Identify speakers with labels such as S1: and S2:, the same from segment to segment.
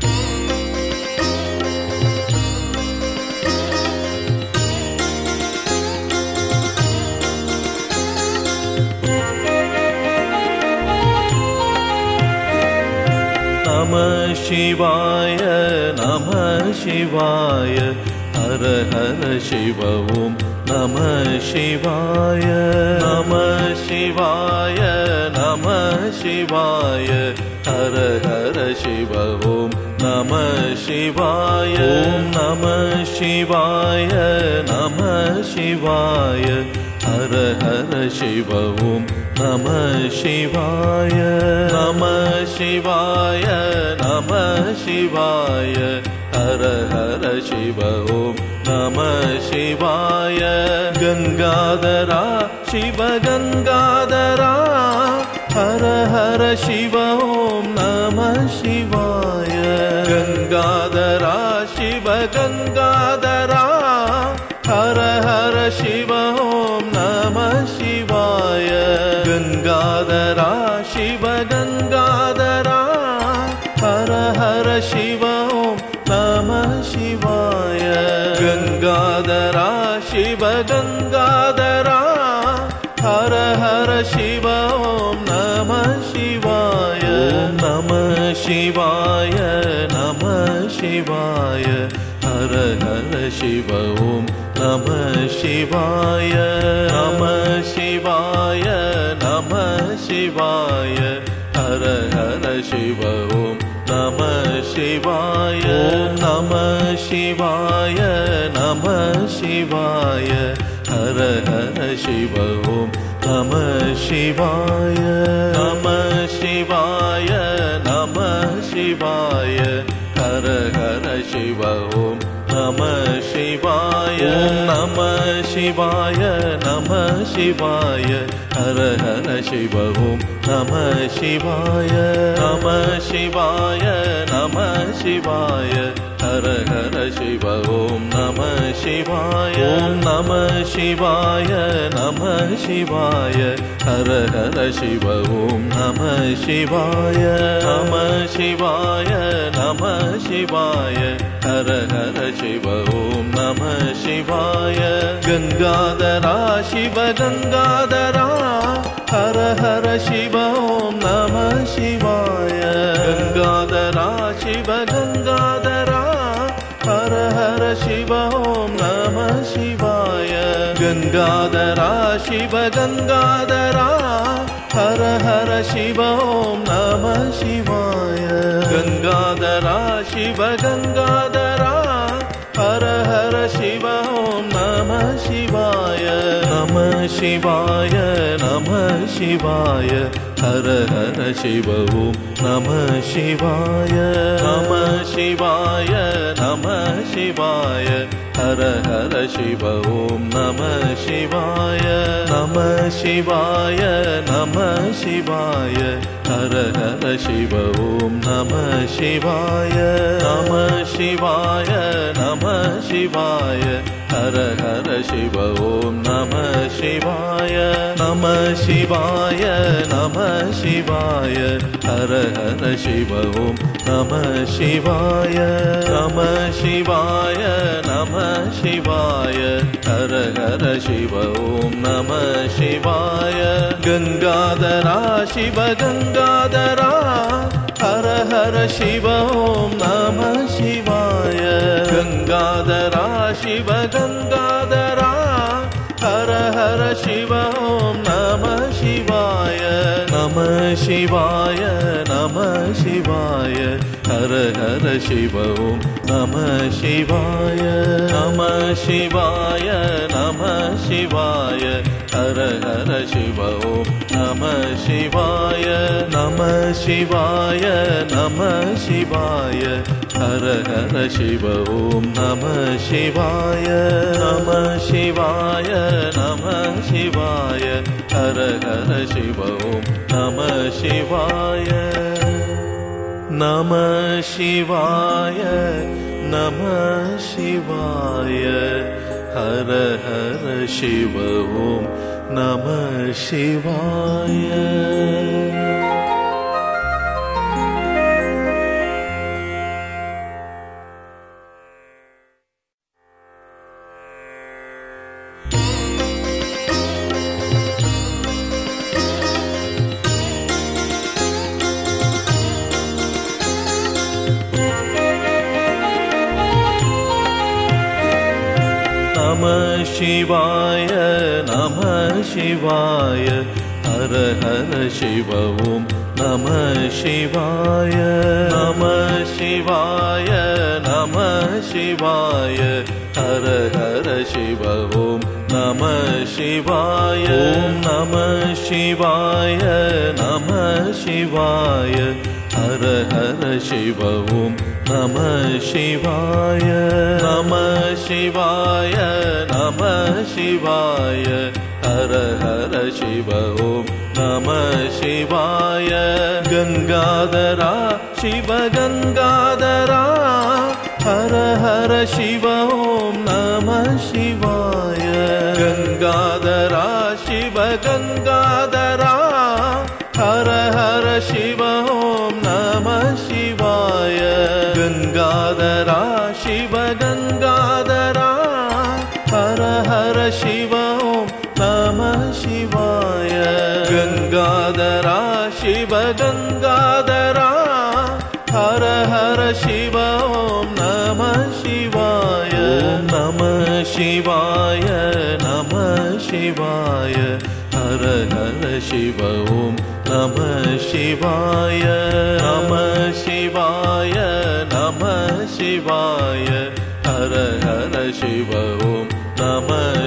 S1: நம சிவாய நம சிவாய ஹர ஹர சிவ ஓம் நம சிவாய நம சிவாய நம சிவாய ஹர ஹர சிவ ஓம் நம சிவாய ஓம் நம சிவாய நம சிவாய ஹர ஹர சிவ ஓம் நம சிவாய நம சிவாய நம சிவாய ஹர ஹர சிவ ஓம் நம சிவாய கங்காதரா சிவ கங்காதரா ஹர ஹர சிவ ஓம் நம சிவாய கங்காதரா சிவ கங்காதரா ஹர ஹர சிவ ஓம் நம சிவாய கங்காதரா சிவ கங்காதரா ஹர ஹர சிவ ஓம் நம சிவாய கங்காதரா சிவ கங்காதரா ஹர ஹர சிவ ஓம் நம சிவாய நம சிவாய நம சிவாய ஹர ஹர சிவ ஓம் நம சிவாய நம சிவாய நம சிவாய ஹர ஹர சிவ ஓம் நம சிவாய நம சிவாய நம சிவாய ஹர ஹர சிவ ஓம் நம சிவாய நம சிவாய நம சிவாய ஹர ஹர சிவ ஓம் நம சிவாய நம சிவாய நம சிவாய ஹர ஹர சிவ ஓம் நம சிவாய நம சிவாய நம சிவாய ஹர ஹர சிவ ஓம் நம சிவாய நம சிவாய நம சிவாய ஹர ஹர சிவ ஓம் நம சிவாய நம சிவாய நம சிவாய ஹர ஹர சிவ ஓம் நம சிவாய கங்காதரா சிவ கங்காதரா ஹர ஹர சிவ ஓம் நம சிவாய கங்காதரா சிவ கங்காதரா ஹர ஹர சிவ ஓம் நம சிவாய கங்காதரா சிவ கங்காதரா ஹர ஹர சிவ ஓம் நம சிவாய கங்காதரா சிவ கங்காதரா ஹர ஹர சிவ ஓம் நம சிவாய நம சிவாய நம சிவாய ஹர ஹர சிவ ஓம் நம சிவாய நம சிவாய நம சிவாய ஹர ஹர சிவ ஓம் நம சிவாய நம சிவாய நம சிவாய ஹர ஹர சிவ ஓம் நம சிவாய நம சிவாய நம சிவாய ஹர ஹர சிவ ஓம் நம சிவாய நம சிவாய நம சிவாய ஹர ஹர சிவ ஓம் நம சிவாய நம சிவாய நம சிவாய ஹர ஹர சிவ ஓம் நம சிவாய கங்காதரா சிவ கங்காதரா ஹர ஹர சிவ ஓம் நம சிவாய கங்காதரா சிவ கங்காதரா ஹர ஹர சிவ ஓம் நம சிவாய நம சிவாய நம சிவாய ஹர ஹர சிவ ஓம் நம சிவாய நம சிவாய நம சிவாய ஹர ஹர சிவ ஓம் நம சிவாய நம சிவாய நம சிவாய ஹர ஹர சிவ ஓம் நம சிவாய நம சிவாய நம சிவாய ஹர ஹர சிவ ஓம் நம சிவாய நம சிவாய நம சிவாய ஹர ஹர சிவ ஓம் நம சிவாய சிவாய நம சிவாய ஹர ஹர சிவ ஓம் நம சிவாய நம சிவாய நம சிவாய ஹர ஹர சிவ ஓம் நம சிவாய ஓம் நம சிவாய நம சிவாய ஹர ஹர சிவ ஓம் நம சிவாய நம சிவாய நம சிவாய ஹர ஹர சிவ ஓம் நம சிவாய கங்காதரா சிவ கங்காதரா ஹர ஹர சிவ ஓம் நம சிவாய கங்காதரா சிவ கங்காதரா ஹர ஹர சிவ ஓம் நம சிவாய கங்காதரா சிவ கங்காதரா ஹர ஹர சிவ ஓம் நம சிவாய கங்காதரா சிவ கங்காதரா ஹர ஹர சிவ ஓம் நம சிவாய நம சிவாய நம சிவாய ஹர ஹர சிவ ஓம் நம சிவாய நம சிவாய நம சிவாய ஹர ஹர சிவ ஓம் நம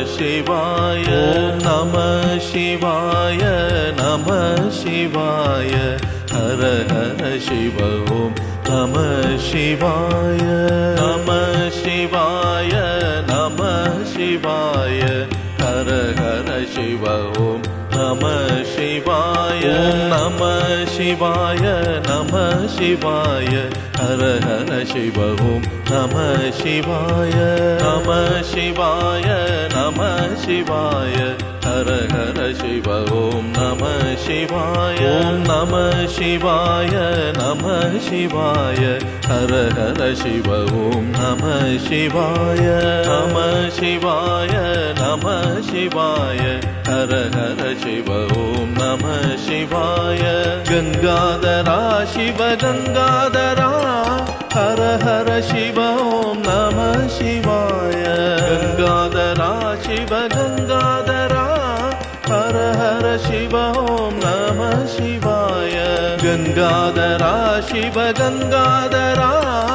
S1: சிவாய நம சிவாய நம சிவாய ஹர ஹர சிவ ஓம் நம சிவாய நம சிவாய நம சிவாய ஹர ஹர சிவ ஓம் நம சிவாய நம சிவாய நம சிவாய ஹர ஹர சிவ ஓம் நம சிவாய நம சிவாய நம சிவாய ஹர ஹர சிவ ஓம் நம சிவாய ஓம் நம சிவாய நம சிவாய ஹர ஹர சிவ ஓம் நம சிவாய நம சிவாய நம சிவாய ஹர ஹர சிவ ஓம் நம சிவாய கங்காதரா சிவ கங்காதரா ஹர ஹர சிவ ஓம் நம சிவாய கங்காதரா சிவ கங்காதரா ஹர ஹர சிவ ஓம் நம சிவாய கங்காதரா சிவ கங்காதரா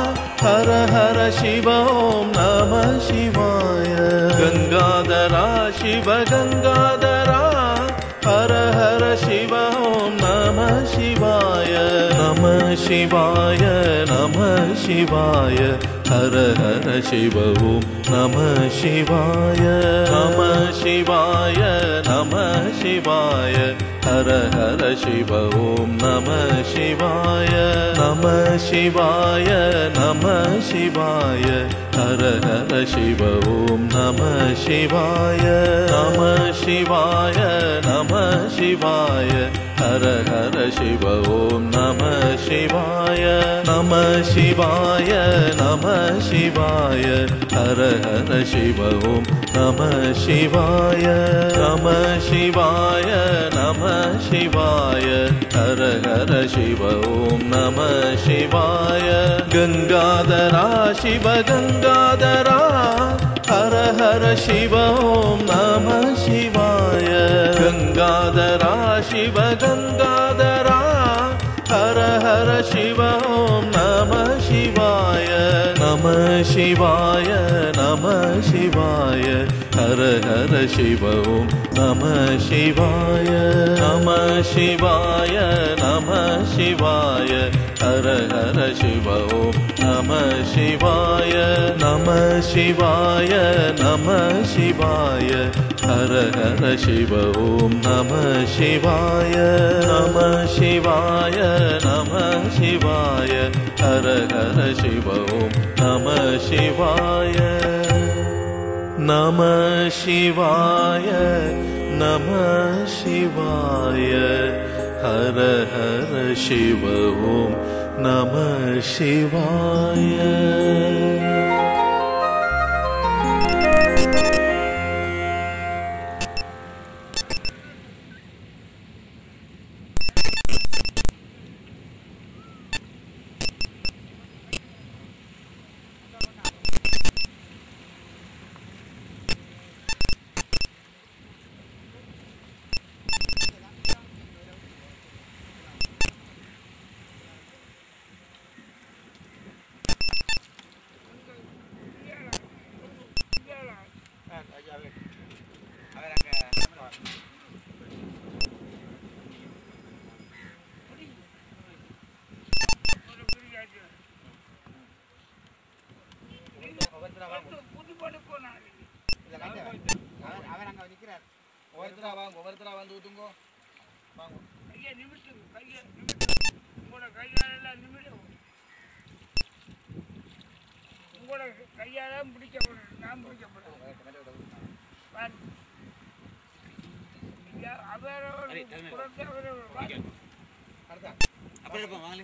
S1: ஹர ஹர சிவ ஓம் நம சிவாய கங்காதரா சிவ கங்காதரா ஹர ஹர சிவ ஓம் நம சிவாய நம சிவாய நம சிவாய ஹர ஹர சிவ ஓம் நம சிவாய நம சிவாய நம சிவாய ஹர ஹர சிவ ஓம் நம சிவாய நம சிவாய நம சிவாய ஹர ஹர சிவ ஓம் நம சிவாய நம சிவாய நம சிவாய ஹர ஹர சிவ ஓம் நம சிவாய நம சிவாய நம சிவாய ஹர ஹர சிவ ஓம் நம சிவாய நம சிவாய நம சிவாய ஹர ஹர சிவ ஓம் நம சிவாய கங்காதரா சிவ கங்காதரா ஹர ஹர சிவ ஓம் நம சிவாய கங்காதரா சிவ கங்காதரா ஹர ஹர சிவ ஓம் நம சிவாய நம சிவாய நம சிவாய ஹர ஹர சிவ ஓம் நம சிவாய நம சிவாய நம சிவாய ஹர ஹர சிவ ஓம் நம சிவாய நம சிவாய நம சிவாய ஹர ஹர சிவ ஓம் நம சிவாய நம சிவாய நம சிவாய ஹர ஹர சிவ ஓம் நம சிவாய நம சிவாய நம சிவாய ஹர ஹர சிவ ஓம் நம சிவாய
S2: புது படு போனாரு
S3: அவர் அங்க நிக்கிறார்
S4: ஒவ்வொருத்தரா வாங்க ஒவ்வொருத்தரா வந்து ஊத்துங்கோ வாங்க
S2: கையை நிமிட்டுங்க கையை நிமிட்டுங்க உங்களோட கையால எல்லாம் நிமிடும் உங்களோட கையால பிடிக்கப்படும் நான் பிடிக்கப்படும் பாரு. ஐயா, அவரோட புறத்தை அவரோட பாரு.
S4: அடுத்தா
S3: அப்படி இருப்போம் வாங்களே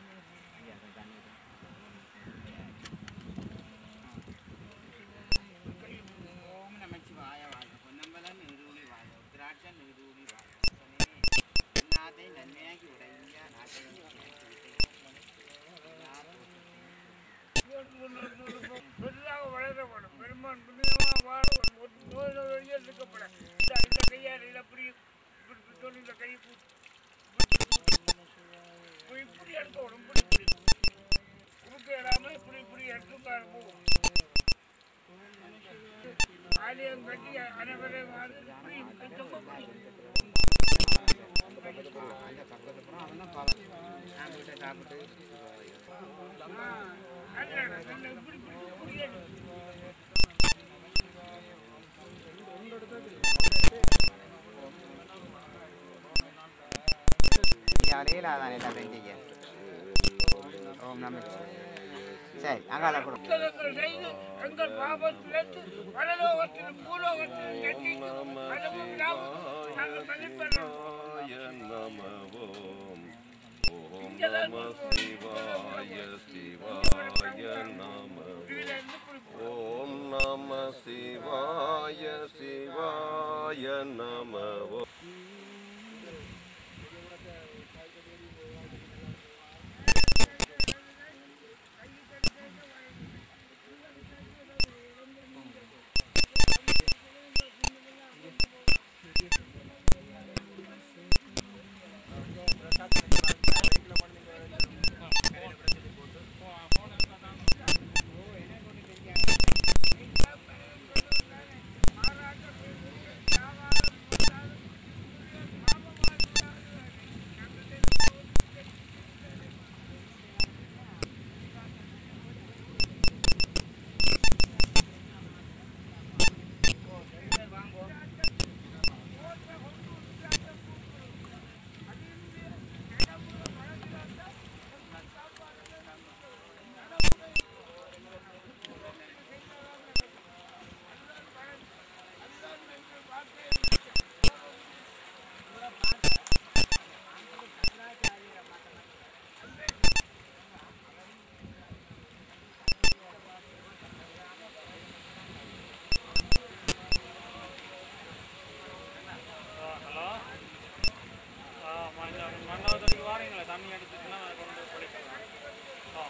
S3: ஓம் நமச்சிவாய வாழ பொன்னம்பலம் நிறுவனி வாழ உத்ராட்சம் நிறுவனி வாழ நாத்தை நன்மையாக்கி உடைய நாட்டை
S2: பெரிதாக வளரப்படும் பெருமான் புனிதமாக வாழ ஒரு நோய் நோய் இருக்கப்பட இந்த இந்த கையால் இதை அப்படி இப்படி இப்படி சொல்லி இந்த கையை பூ- இப்படி இப்படி எடுக்கணும் இப்படி இப்படி குறுக்க இடாமல் இப்படி இப்படி எடுத்துக்காரு போகும் ஆலயம் கட்டி அனைவரையும் வந்து இப்படி கட்டமா
S3: அந்த பக்கத்து போனால் அவன் தான் பாவம் நான் வீட்டை சாப்பிட்டு
S2: இப்படி இப்படி இப்படி எடு.
S3: அலையில் அதான் எல்லாம் செஞ்சீங்க ஓம் நம சரி அங்கால கொடு
S2: புத்தகங்கள் செய்து எங்கள் பாபத்திலிருந்து பரலோகத்திலும் பூலோகத்திலும் எண்ணிக்கு அளவும் லாபம் நாங்கள் மதிப்பெறோம்
S1: சிவாய நம ஓம் ஓம் நம சிவாய சிவாய நம
S2: இதில் இருந்து குறிப்பு
S1: ஓம் நம சிவாய சிவாய நம ஓம்
S5: ஹலோ மண்ணாவதுக்கு வாரீங்களா தண்ணி அடிச்சுட்டுனா கொண்டு குளிக்கலாம் ஆ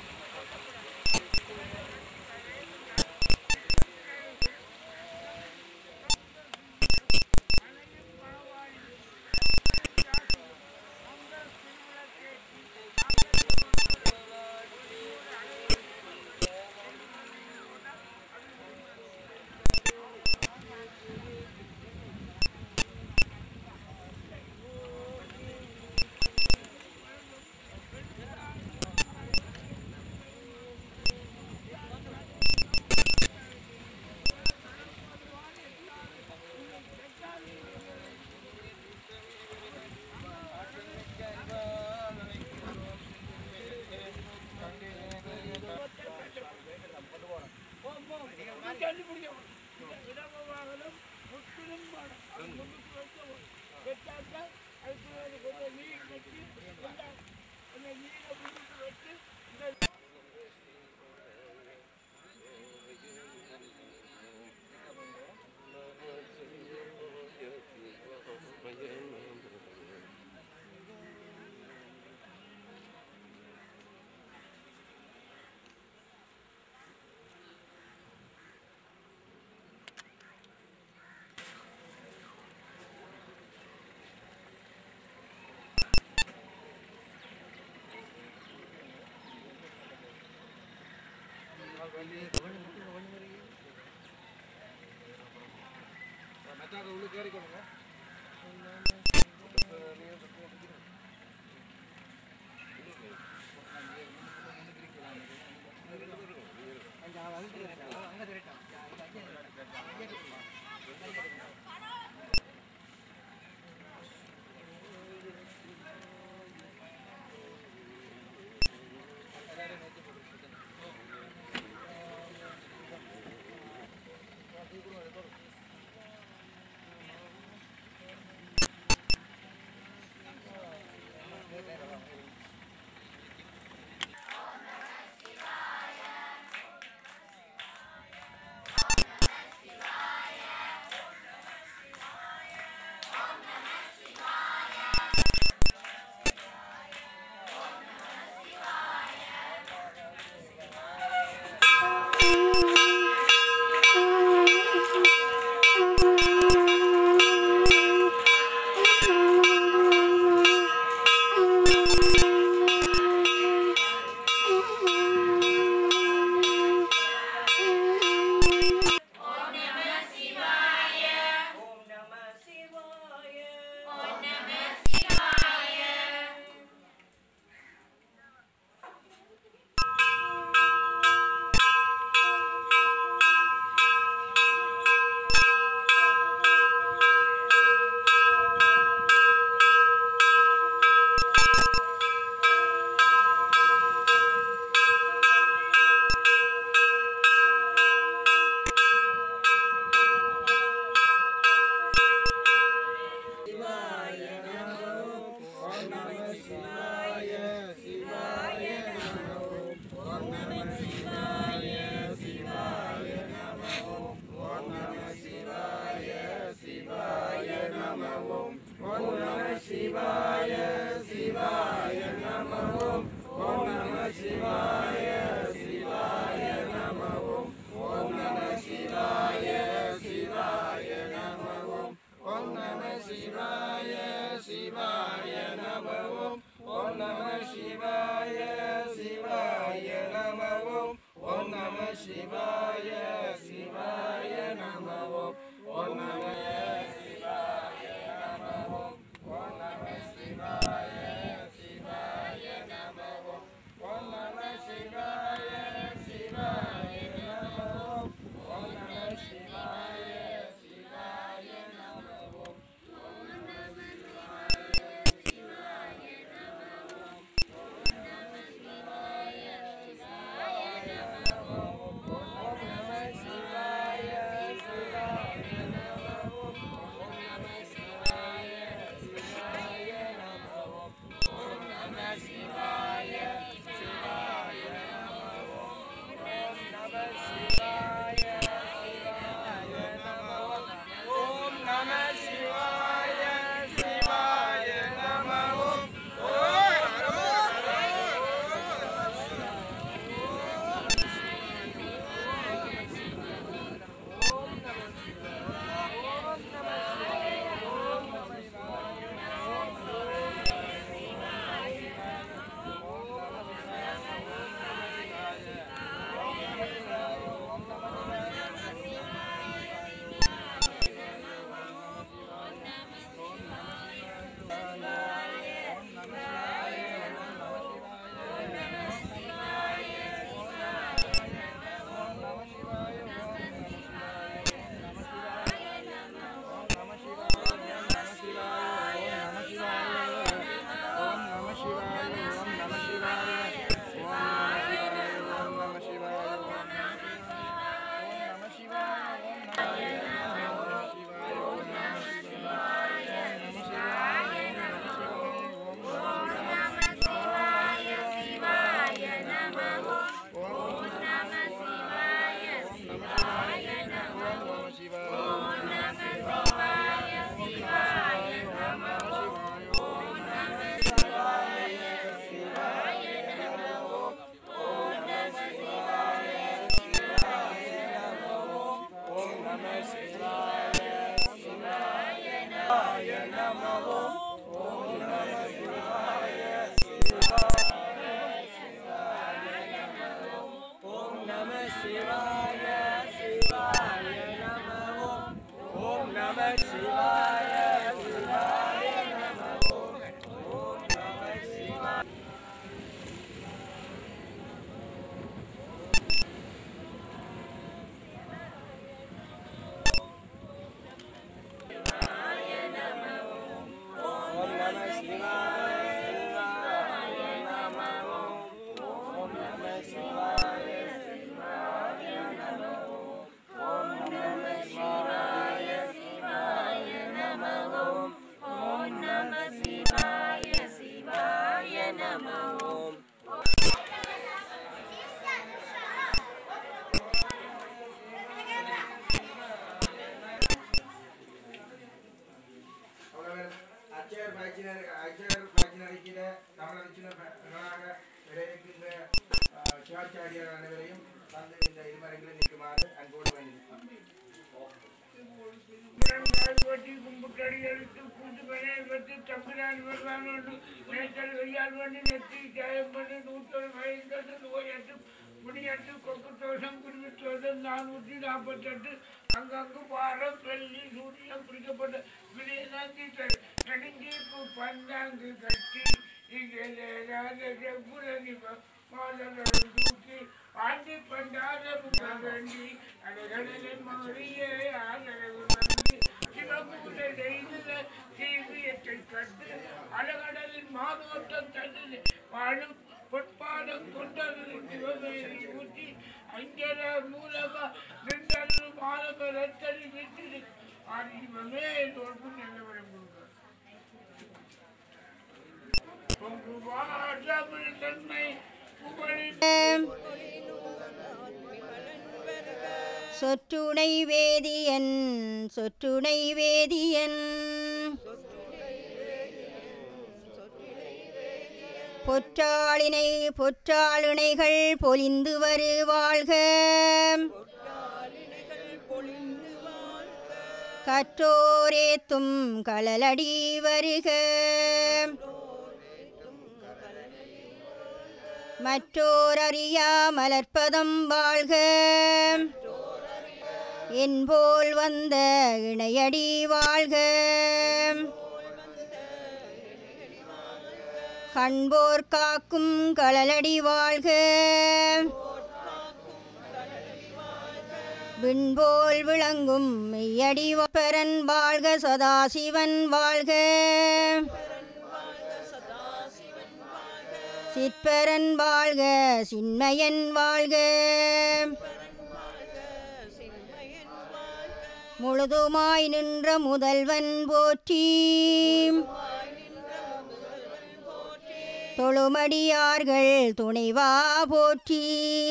S2: இடமாகலும் முற்றிலும் பாடம் அது முன்னுக்கு வைக்கவும் வச்சாக்கா அதுக்கு ஒரு கொஞ்சம் நீர் வச்சு கொஞ்சம் அந்த நீரை முன்னுக்கு வச்சு இந்த
S4: மற்றாங்க உள்ளுக்கு ஏறிக்கொள்ளுங்க அங்க சிவாய சிவாய நம ஓம் ஓம் நம சிவாய நம ஓம் ஓம் நம சிவாய சிவாய நம ஓம் ஓம் நம சிவாய சிவாய நம ஓம் ஓம் நம சிவாய சிவாய நம ஓம் ஓம் நம சிவாய சிவாய நம ஓம் ஓம் நம சிவாய சிவாய நம ஓம் ஓம் நம சிவாய சிவாய நம ஓம் ஓம் நம சிவாய சிவாய நம ஓம் ஓம் நம சிவாய சிவாய நம ஓம் அச்சர் பாய்ச்சினர் அச்சர் பாய்ச்சினர் இருக்கிற தமிழ் அரிசினராக இருக்கின்ற சிவாச்சாரியார் அனைவரையும் வந்து இந்த இருமரங்களில் நிற்குமாறு அன்போடு வேண்டியிருக்கிறோம்
S2: முழங்கால் போட்டி கும்பிட்டடி எடுத்து கூட்டு பனை வைத்து தம்பிரான் வருவான் ஒன்று மேய்ச்சல் வெய்யால் பண்ணி நெத்தி ஜாயம் பண்ணி நூற்றொரு வயது நோயற்று முடியற்று கொக்கு தோஷம் குருவி தோஷம் நானூற்றி நாற்பத்தெட்டு அங்கங்கு பாரம் வெள்ளி சூரியன் பிடிக்கப்பட்ட விலையனாந்தி நடுங்கீப்பு பந்தாங்கு கட்டி இங்கே செவ்வுலகி மாதங்களும் தூக்கி ஆண்டி பண்டாரம் வேண்டி அடைகளில் மாறியே ஆதரவு நம்பி சிவபூஜை செய்த சீவியத்தை கண்டு அலகடலில் மாதோட்டம் தந்தது வாழும் பொற்பாடம் கொண்டது சிவமேரி ஊற்றி அஞ்சல மூலமா நின்றது மாலம ரத்தடி விட்டு ஆதிவமே தோற்று நல்லவரம் கொடுக்கிறார் பொங்கு வாழாமல் தன்மை புகழின்
S6: சொற்றுணை வேதியன் சொற்றுணை வேதியன் பொற்றாளினை பொற்றாளுணைகள் பொலிந்து வரு வாழ்க கற்றோரேத்தும் களலடி வருக மற்றோர் அறியா மலர்ப்பதம் வாழ்க என்போல் வந்த இணையடி வாழ்க கண்போர் காக்கும் களலடி வாழ்க விண்போல் விளங்கும் மெய்யடி பெறன் வாழ்க சதாசிவன் வாழ்க சிற்பரன் வாழ்க சின்மயன் வாழ்க முழுதுமாய் நின்ற முதல்வன் போற்றி தொழுமடியார்கள் துணைவா போற்றி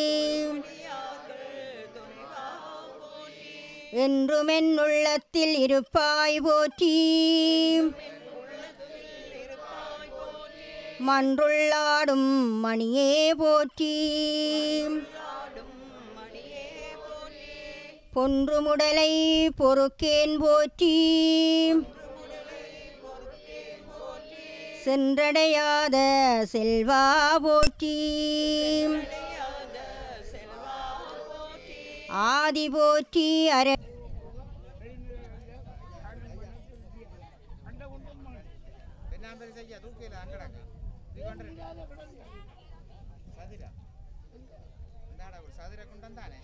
S6: என்றும் என் உள்ளத்தில் இருப்பாய் போற்றி மன்றுள்ளாடும் மணியே போற்றி பொன்றுமுடலை பொறுக்கேன் போற்றி சென்றடையாத செல்வா போற்றி ஆதி போற்றி அர
S3: எல்லாம் பேரும் செய்ய தூக்கில அங்கடாங்க இது கொண்டு சதிரா இந்தாடா ஒரு சதுர குண்டம் தானே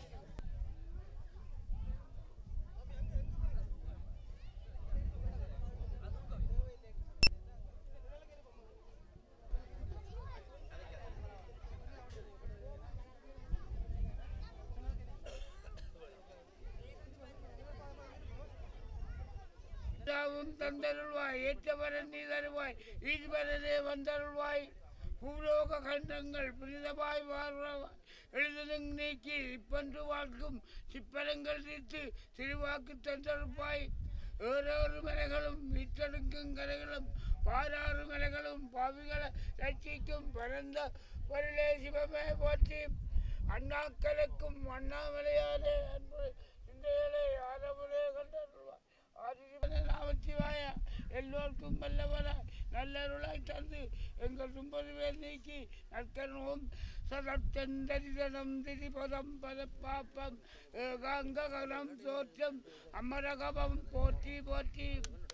S2: யாவும் தந்தருள்வாய் ஏற்றவரன் நீ தருவாய் ஈஸ்வரனே வந்தருள்வாய் பூலோக கண்டங்கள் புனிதமாய் வாழ்வாய் எழுதனும் நீக்கி இப்பன்று வாழ்க்கும் சிப்பரங்கள் தீர்த்து திருவாக்கு தந்தருப்பாய் ஏறோரு மலைகளும் வீட்டெடுக்கும் கரைகளும் பாராறு மலைகளும் பாவிகளை ரட்சிக்கும் பரந்த பொருளே சிவமே போற்றி அண்ணாக்களுக்கும் அண்ணாமலையாரே அன்பு சிந்தைகளை ஆரமுறை கண்டருள்வாய் ஆதிசிவனே நாமச்சிவாய எல்லோருக்கும் வல்லவராய் நல்லருளாய் தந்து எங்கள் தும்பது பேர் நீக்கி நற்கனவும் சதத்தந்தரிதனம் திரிபதம் பதப்பாப்பம் ஏகாங்ககனம் தோற்றம் அமரகபம் போற்றி போற்றி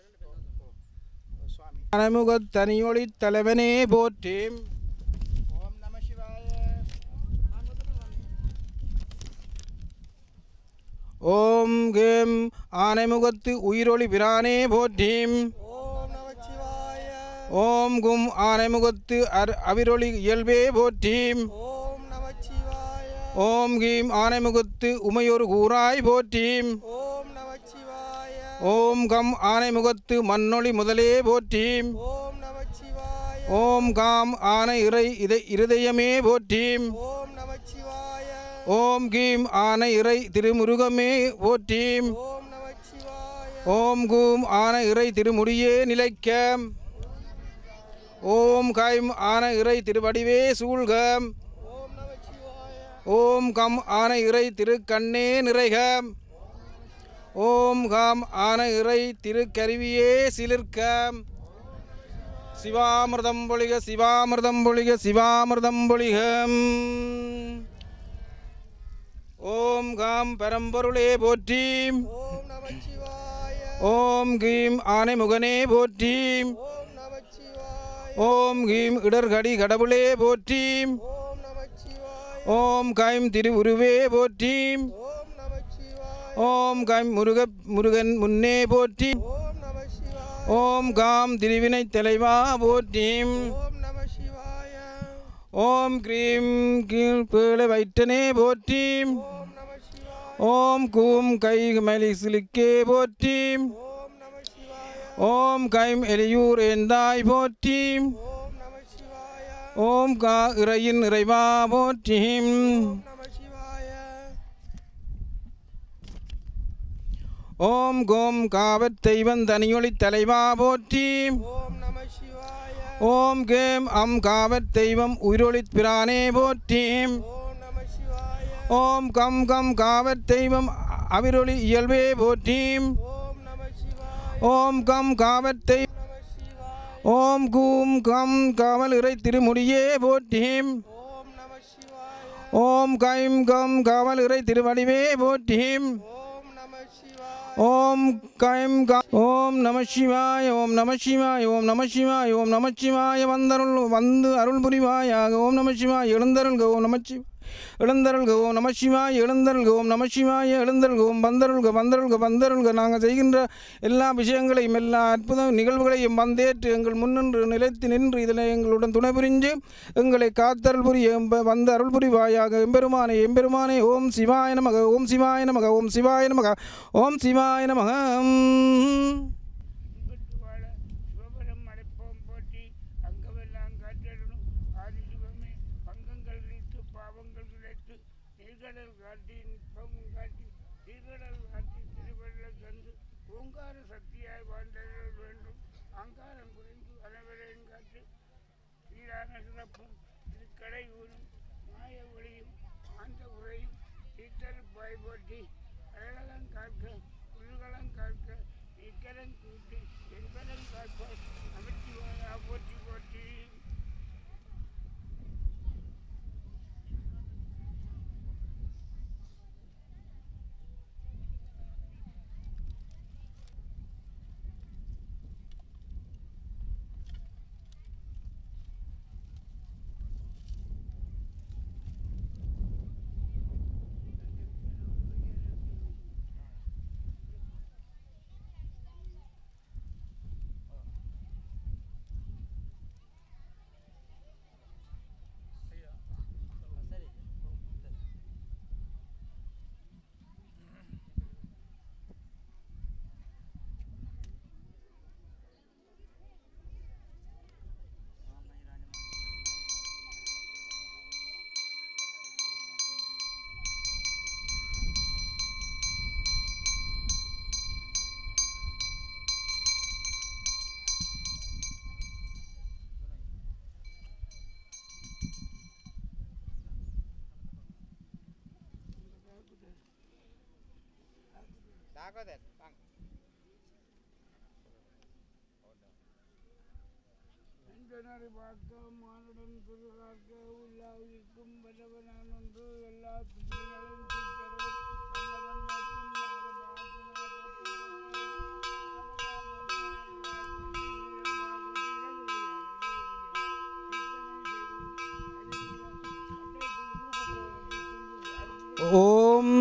S3: சுவாமி
S4: அனமுகத் தனியொளி தலைவனே போற்றி
S3: ஓம் நம சிவாய
S4: ஓம் கேம் ஆனைமுகத்து உயிரொளி பிரானே போற்றி
S3: ஓம் நம சிவாய
S4: ஓம் கும் ஆனைமுகத்து அர் அவிரொளி இயல்பே போற்றி
S3: ஓம் நம சிவாய
S4: ஓம் கீம் ஆனைமுகத்து உமையொரு கூறாய் போற்றி
S3: ஓம் நம சிவாய
S4: ஓம் கம் ஆனைமுகத்து மண்ணொளி முதலே போற்றி
S3: ஓம் நம சிவாய
S4: ஓம் காம் ஆனை இறை இதை இருதயமே போற்றி
S3: ஓம் நம சிவாய
S4: ஓம் கீம் ஆனை இறை திருமுருகமே போற்றி
S3: ஓம் நம சிவாய
S4: ஓம் கூம் ஆன இறை திருமுடியே நிலைக்க ஓம் கைம் ஆன இறை திருவடிவே சூழ்க
S3: ஓம் நம சிவாய
S4: ஓம் கம் ஆன இறை திருக்கண்ணே நிறைக ஓம் காம் ஆன இறை திருக்கருவியே சிலிர்க்க சிவாமிர்தம் பொழிக சிவாமிர்தம் பொழிக சிவாமிர்தம் பொழிக ஓம் காம் பரம்பொருளே போற்றி
S3: ஓம் நம சிவாய
S4: ஓம் கீம் ஆனைமுகனே போற்றி
S3: ஓம் நம சிவாய
S4: ஓம் கீம் இடர்கடி கடவுளே போற்றி
S3: ஓம் நம சிவாய
S4: ஓம் கைம் திருவுருவே போற்றி
S3: ஓம் நம சிவாய
S4: ஓம் கைம் முருக முருகன் முன்னே போற்றி
S3: ஓம் நம சிவாய
S4: ஓம் காம் திருவினை தலைவா போற்றி
S3: ஓம் நம சிவாய
S4: ஓம் கிரீம் கீழ் பேழ வைட்டனே போற்றி
S3: ஓம் நம சிவாய
S4: ஓம் கூம் கை மலிசிலுக்கே போற்றி
S3: ஓம் நம சிவாய
S4: ஓம் கைம் எலியூர் ஏந்தாய் போற்றி
S3: ஓம் நம சிவாய
S4: ஓம் கா இறையின் இறைவா போற்றி
S3: ஓம் நம சிவாய
S4: ஓம் கோம் காவத் தெய்வம் தனியொளி தலைவா போற்றி
S3: ஓம் நம சிவாய
S4: ஓம் கேம் அம் காவத் தெய்வம் உயிரொளித் பிரானே போற்றி
S3: ஓம் நம சிவாய
S4: ஓம் கம் கம் காவத் தெய்வம் அவிரொளி இயல்பே போற்றி
S3: ஓம் நம சிவாய
S4: ஓம் கம் காவத் தெய்வம்
S3: நம சிவாய
S4: ஓம் கூம் கம் காவல் இறை திருமுடியே போற்றி
S3: ஓம் நம
S4: ஓம் கைம் கம் காவல் இறை திருவடிவே போற்றியும் ஓம் கைம் கம் ஓம் நம சிவாய ஓம் நம சிவாய ஓம் நம சிவாய ஓம் நம சிவாய வந்தருள் வந்து அருள் புரிவாயாக ஓம் நம சிவாய எழுந்தருள்க ஓம் நம சிவ எழுந்தருள்க ஓம் நம சிவாய எழுந்தருள்க ஓம் நம சிவாய எழுந்தருள்க ஓம் வந்தருள்க வந்தருள்க வந்தருள்க நாங்கள் செய்கின்ற எல்லா விஷயங்களையும் எல்லா அற்புத நிகழ்வுகளையும் வந்தேற்று எங்கள் முன்னின்று நிலைத்து நின்று இதில் எங்களுடன் துணை புரிஞ்சு எங்களை காத்தருள் புரிய எம்ப- வந்த அருள் புரிவாயாக எம்பெருமானே எம்பெருமானே ஓம் சிவாய நமக ஓம் சிவாய நமக ஓம் சிவாய நமக ஓம் சிவாய நமக
S2: இன்பத்து வாழ சிவபரம் அடைப்போம் போற்றி அங்கமெல்லாம் காற்றடணும் ஆதி சிவமே பங்கங்கள் நீத்து பாவங்கள் விளைத்து நீர்கடல் காட்டி நிற்பமும் காட்டி தீர்கடல் காட்டி திருவள்ள கண்டு ஓங்கார சக்தியாய் வாழ்ந்தர்கள் வேண்டும் அங்காரம் புரிந்து அனைவரையும் காத்து சீரான சிறப்பும் திருக்கடை ஊரும் மாய ஒளியும் ஆந்த உரையும் தீத்தருப்பாய் போற்றி அழகலம் காக்க உருகலம் காக்க இக்கரம் கூட்டி என்பதன் காக்க நமச்சிவாயா போற்றி போற்றி
S3: தாகோதர் வாங்க
S2: எந்தனரை பார்க்க மானுடன் திருகாக்க உள்ளாவிற்கும் வல்லவனான் ஒன்று எல்லா துதிகளும் தீர்த்தரும் வல்லவன் மற்றும்
S4: ஓம்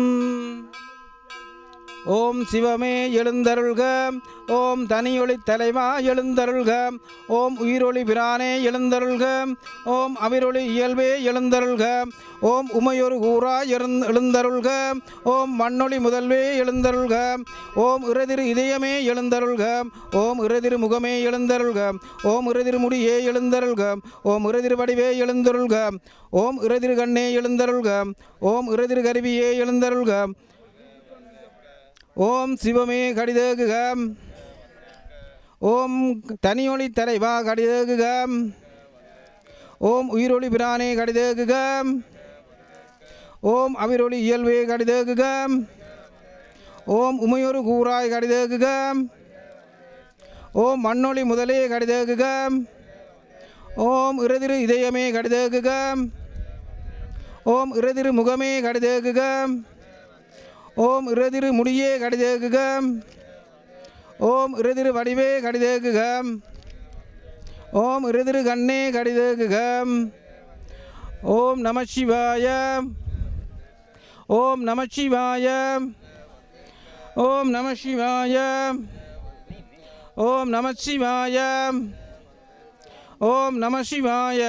S4: ஓம் சிவமே எழுந்தருள்க ஓம் தனியொளி தலைவா எழுந்தருள்க ஓம் உயிரொளி பிரானே எழுந்தருள்க ஓம் அவிரொளி இயல்பே எழுந்தருள்க ஓம் உமையொரு கூறா எழுந் எழுந்தருள்க ஓம் மண்ணொளி முதல்வே எழுந்தருள்க ஓம் இறதிரு இதயமே எழுந்தருள்க ஓம் இறதிரு முகமே எழுந்தருள்க ஓம் இறதிரு முடியே எழுந்தருள்க ஓம் இறதிரு வடிவே எழுந்தருள்க ஓம் இறதிரு கண்ணே எழுந்தருள்க ஓம் இறதிரு கருவியே எழுந்தருள்க ஓம் சிவமே கடிதகுக ஓம் தனியொளி தலைவா கடிதகுக ஓம் உயிரொளி பிரானே கடிதகுக ஓம் அவிரொளி இயல்பே கடிதகுக ஓம் உமையொரு கூறாய் கடிதகுக ஓம் மண்ணொளி முதலே கடிதகுக ஓம் இறதிரு இதயமே கடிதகுக ஓம் இறதிரு முகமே கடிதகுக ஓம் இறதிரு முடியே கடிதேகுக ஓம் இறதிரு வடிவே கடிதேகுக ஓம் இறதிரு கண்ணே கடிதேகுக ஓம் நம சிவாய ஓம் நம சிவாய ஓம் நம சிவாய ஓம் நம சிவாய ஓம் நம சிவாய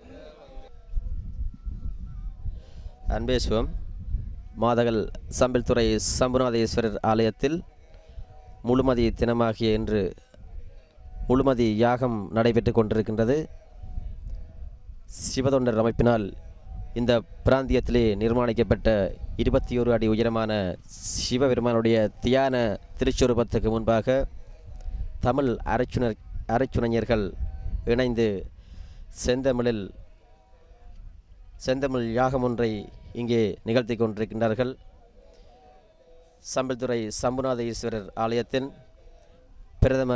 S7: அன்பே சிவம் மாதகல் சம்பில்துறை சம்புநாதேஸ்வரர் ஆலயத்தில் முழுமதி தினமாகிய இன்று முழுமதி யாகம் நடைபெற்று கொண்டிருக்கின்றது சிவதொண்டர் அமைப்பினால் இந்த பிராந்தியத்திலே நிர்மாணிக்கப்பட்ட இருபத்தி ஒரு அடி உயரமான சிவபெருமானுடைய தியான திருச்சொரூபத்துக்கு முன்பாக தமிழ் அரைச்சுணர் அரைச்சுணைஞர்கள் இணைந்து செந்தமிழில் செந்தமிழ் யாகம் ஒன்றை இங்கே நிகழ்த்தி கொண்டிருக்கின்றார்கள் சம்பல்துறை சம்புநாத ஈஸ்வரர் ஆலயத்தின் பிரதம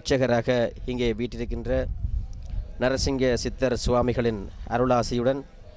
S7: அர்ச்சகராக இங்கே வீட்டிருக்கின்ற நரசிங்க சித்தர் சுவாமிகளின் அருளாசியுடன்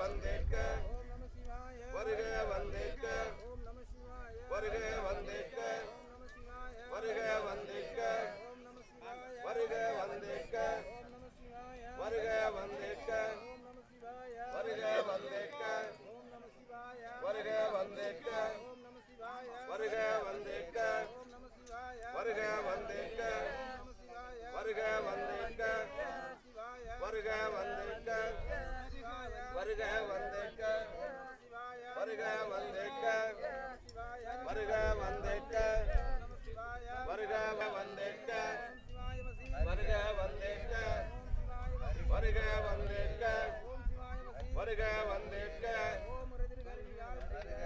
S1: வந்தேற்க
S2: ஓம் நம சிவாய
S1: வருக வந்தேற்க
S2: ஓம் நம சிவாய
S1: வருக வந்தேற்க
S2: ஓம் நம சிவாய
S1: வருக வந்தேற்க
S2: ஓம் நம சிவாய
S1: வருக வந்தேற்க
S2: ஓம் நம சிவாய
S1: வருக வந்தேற்க
S2: ஓம் நம சிவாய
S1: வருக வந்தேற்க
S2: ஓம் நம சிவாய
S1: வருக வந்தேற்க
S2: ஓம் நம சிவாய
S1: வருக வந்தேற்க
S2: ஓம் நம சிவாய
S1: வருக வந்தேற்க
S2: நம சிவாய
S1: வருக வந்தேற்க
S2: சிவாய
S1: வருக வந்தேற்க
S2: சிவாய
S1: வருக வந்தேற்க
S2: சிவாய
S1: வருக வந்தேற்க
S2: சிவாய
S1: வருக வந்தேற்க
S2: நம சிவாய
S1: வருக வந்தேற்க
S2: சிவாய வசி
S1: வருக வந்தேற்க
S2: சிவாய வசி
S1: வருக வந்தேற்க
S2: ஓம் சிவாய வசி
S1: வருக வந்தேற்க
S2: ஓம் ரெதிர் கருவியால்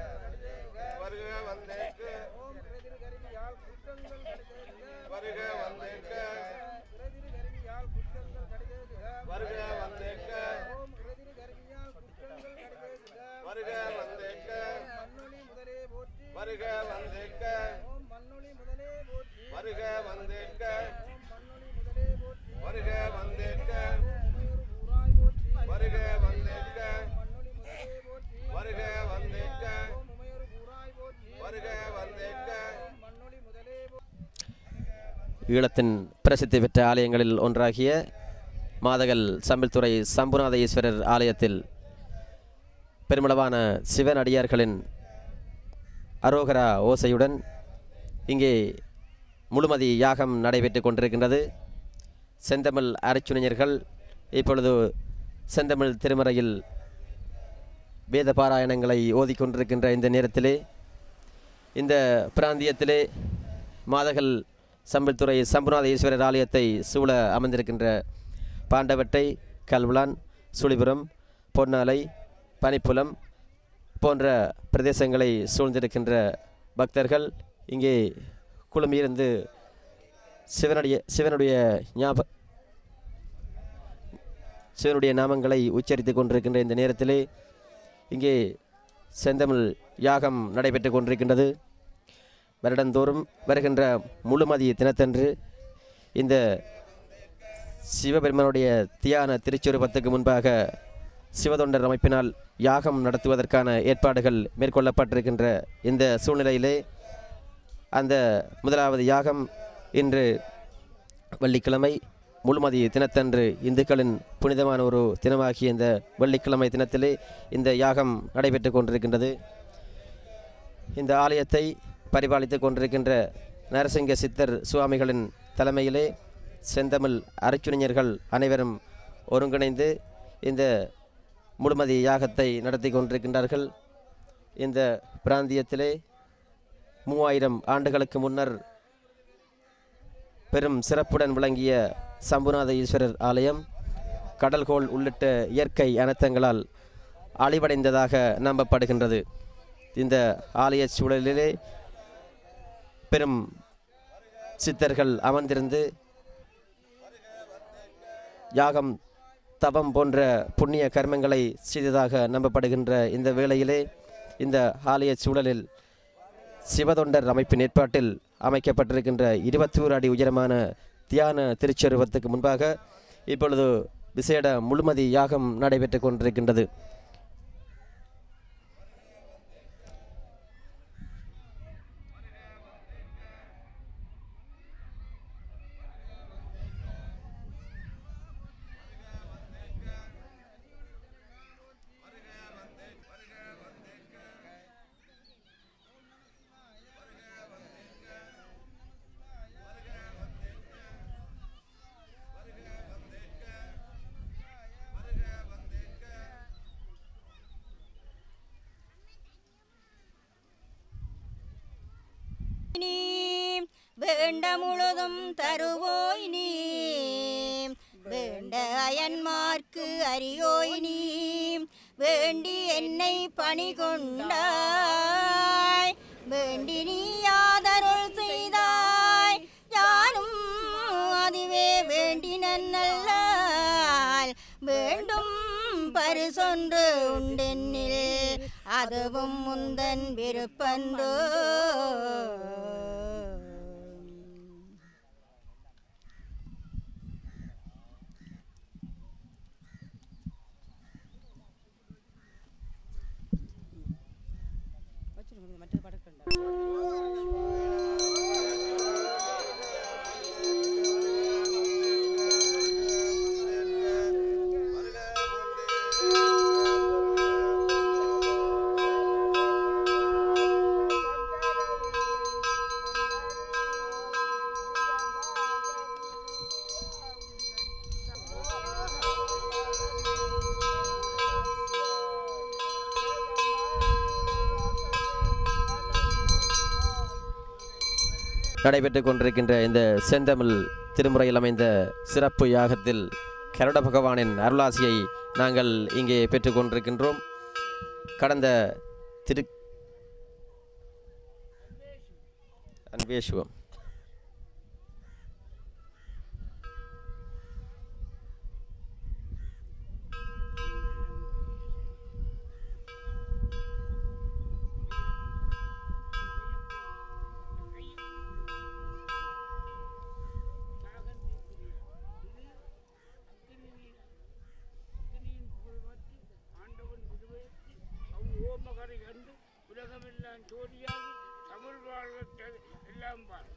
S1: வருக வந்தேற்க
S2: ஓம் ரெதிர் கருவியால் குற்றங்கள் கடுதேறுக
S1: வருக வந்தேற்க
S2: ரெதிர் கருவியால் குற்றங்கள் கடுதேறுக
S1: வருக வந்தேற்க
S2: ஓம் ரெதிர் கருவியால் குற்றங்கள் கடுதேறுக
S1: வருக வந்தேற்க
S2: மண்ணொளி முதலே போற்றி
S1: வருக வந்தேற்க
S2: ஓம் மண்ணொளி முதலே போற்றி
S1: வருக வந்தேற்க
S2: ஓம் மண்ணொளி முதலே போற்றி
S1: வருக வந்தேற்க
S2: உமையொரு ஊராய் போற்றி
S1: வருக வந்தேற்க
S2: மண்ணொளி முதலே போற்றி
S1: வருக வந்தேற்க
S2: ஓம் உமையொரு ஊராய் போற்றி
S1: வருக வந்தேற்க
S2: ஓம் மண்ணொளி முதலே போற்றி
S7: ஈழத்தின் பிரசித்தி பெற்ற ஆலயங்களில் ஒன்றாகிய மாதகல் சம்பில்துறை சம்புநாத ஈஸ்வரர் ஆலயத்தில் பெருமளவான சிவனடியார்களின் அரோகரா ஓசையுடன் இங்கே முழுமதி யாகம் நடைபெற்று கொண்டிருக்கின்றது செந்தமிழ் அரைச்சுணிஞர்கள் இப்பொழுது செந்தமிழ் திருமறையில் வேத பாராயணங்களை ஓதிக்கொண்டிருக்கின்ற இந்த நேரத்திலே இந்த பிராந்தியத்திலே மாதகல் சம்பில்துறை சம்புநாத ஈஸ்வரர் ஆலயத்தை சூழ அமர்ந்திருக்கின்ற பாண்டவட்டை கல்வளான் சுழிபுரம் பொன்னாலை பனிப்புலம் போன்ற பிரதேசங்களை சூழ்ந்திருக்கின்ற பக்தர்கள் இங்கே குழுமியிருந்து சிவனுடைய சிவனுடைய ஞாப சிவனுடைய நாமங்களை உச்சரித்து கொண்டிருக்கின்ற இந்த நேரத்திலே இங்கே செந்தமிழ் யாகம் நடைபெற்று கொண்டிருக்கின்றது வருடந்தோறும் வருகின்ற முழுமதி தினத்தன்று இந்த சிவபெருமனுடைய தியான திருச்சுரூபத்துக்கு முன்பாக சிவதொண்டர் அமைப்பினால் யாகம் நடத்துவதற்கான ஏற்பாடுகள் மேற்கொள்ளப்பட்டிருக்கின்ற இந்த சூழ்நிலையிலே அந்த முதலாவது யாகம் இன்று வெள்ளிக்கிழமை முழுமதி தினத்தன்று இந்துக்களின் புனிதமான ஒரு தினமாகிய இந்த வெள்ளிக்கிழமை தினத்திலே இந்த யாகம் நடைபெற்று கொண்டிருக்கின்றது இந்த ஆலயத்தை பரிபாலித்து கொண்டிருக்கின்ற நரசிங்க சித்தர் சுவாமிகளின் தலைமையிலே செந்தமிழ் அரைச்சுணிஞர்கள் அனைவரும் ஒருங்கிணைந்து இந்த முழுமதி யாகத்தை நடத்தி கொண்டிருக்கின்றார்கள் இந்த பிராந்தியத்திலே மூவாயிரம் ஆண்டுகளுக்கு முன்னர் பெரும் சிறப்புடன் விளங்கிய சம்புநாத ஈஸ்வரர் ஆலயம் கடல்கோள் உள்ளிட்ட இயற்கை அனர்த்தங்களால் அழிவடைந்ததாக நம்பப்படுகின்றது இந்த ஆலய சூழலிலே பெரும் சித்தர்கள் அமர்ந்திருந்து யாகம் தவம் போன்ற புண்ணிய கர்மங்களை செய்ததாக நம்பப்படுகின்ற இந்த வேளையிலே இந்த ஆலய சூழலில் சிவதொண்டர் அமைப்பின் ஏற்பாட்டில் அமைக்கப்பட்டிருக்கின்ற இருபத்தோரு அடி உயரமான தியான திருச்சருவத்துக்கு முன்பாக இப்பொழுது விசேட முழுமதி யாகம் நடைபெற்று கொண்டிருக்கின்றது
S6: நீ வேண்ட முழுதும் தருவோய் நீ வேண்ட அயன்மார்க்கு அறியோய் நீ வேண்டி என்னை பணி கொண்டாய் வேண்டி நீ யாதருள் செய்தாய் யானும் அதுவே வேண்டினன் நல்லால் வேண்டும் பரிசொன்று உண்டென்னில் அதுவும் முந்தன் விருப்பன்றோ
S8: மற்ற படுக்கண்டா
S7: நடைபெற்றுக் கொண்டிருக்கின்ற இந்த செந்தமிழ் திருமுறையில் அமைந்த சிறப்பு யாகத்தில் கருட பகவானின் அருளாசியை நாங்கள் இங்கே பெற்றுக் கொண்டிருக்கின்றோம் கடந்த திரு அன்பேசுவம்
S2: ஓமகரை கண்டு உலகமெல்லாம் ஜோதியாகி தமிழ் வாழ்க்கை எல்லாம் பார்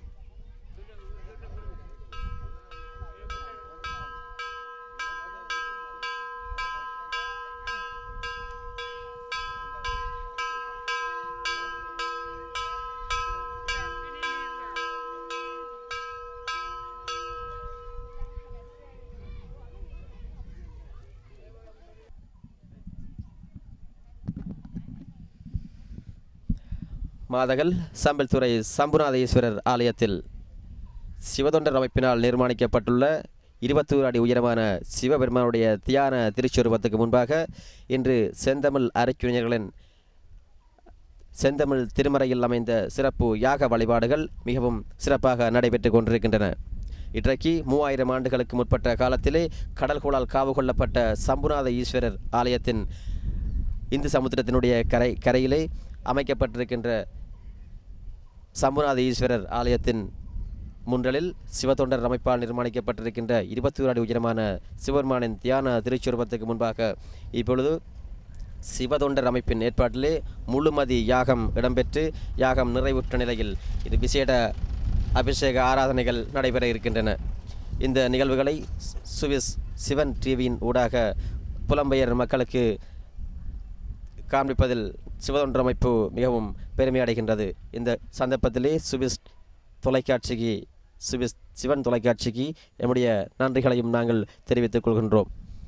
S7: மாதகல் சம்பல்துறை சம்புநாத ஈஸ்வரர் ஆலயத்தில் சிவதொண்டர் அமைப்பினால் நிர்மாணிக்கப்பட்டுள்ள இருபத்தோரு அடி உயரமான சிவபெருமானுடைய தியான திருச்சொருவத்துக்கு முன்பாக இன்று செந்தமிழ் அரைக்குறிஞர்களின் செந்தமிழ் திருமறையில் அமைந்த சிறப்பு யாக வழிபாடுகள் மிகவும் சிறப்பாக நடைபெற்று கொண்டிருக்கின்றன இன்றைக்கு மூவாயிரம் ஆண்டுகளுக்கு முற்பட்ட காலத்திலே கடல்கோளால் காவு கொள்ளப்பட்ட சம்புநாத ஈஸ்வரர் ஆலயத்தின் இந்து சமுத்திரத்தினுடைய கரை கரையிலே அமைக்கப்பட்டிருக்கின்ற சம்புநாத ஈஸ்வரர் ஆலயத்தின் முன்றலில் சிவத்தொண்டர் அமைப்பால் நிர்மாணிக்கப்பட்டிருக்கின்ற இருபத்தி அடி உயரமான சிவபெருமானின் தியான திருச்சுரூபத்துக்கு முன்பாக இப்பொழுது சிவதொண்டர் அமைப்பின் ஏற்பாட்டிலே முழுமதி யாகம் இடம்பெற்று யாகம் நிறைவுற்ற நிலையில் இது விசேட அபிஷேக ஆராதனைகள் நடைபெற இருக்கின்றன இந்த நிகழ்வுகளை சுவிஸ் சிவன் டிவியின் ஊடாக புலம்பெயர் மக்களுக்கு காண்பிப்பதில் சிவதொண்டர் அமைப்பு மிகவும் பெருமை அடைகின்றது இந்த சந்தர்ப்பத்திலே சுவிஸ் தொலைக்காட்சிக்கு சுவிஸ் சிவன் தொலைக்காட்சிக்கு நம்முடைய நன்றிகளையும் நாங்கள் தெரிவித்துக் கொள்கின்றோம்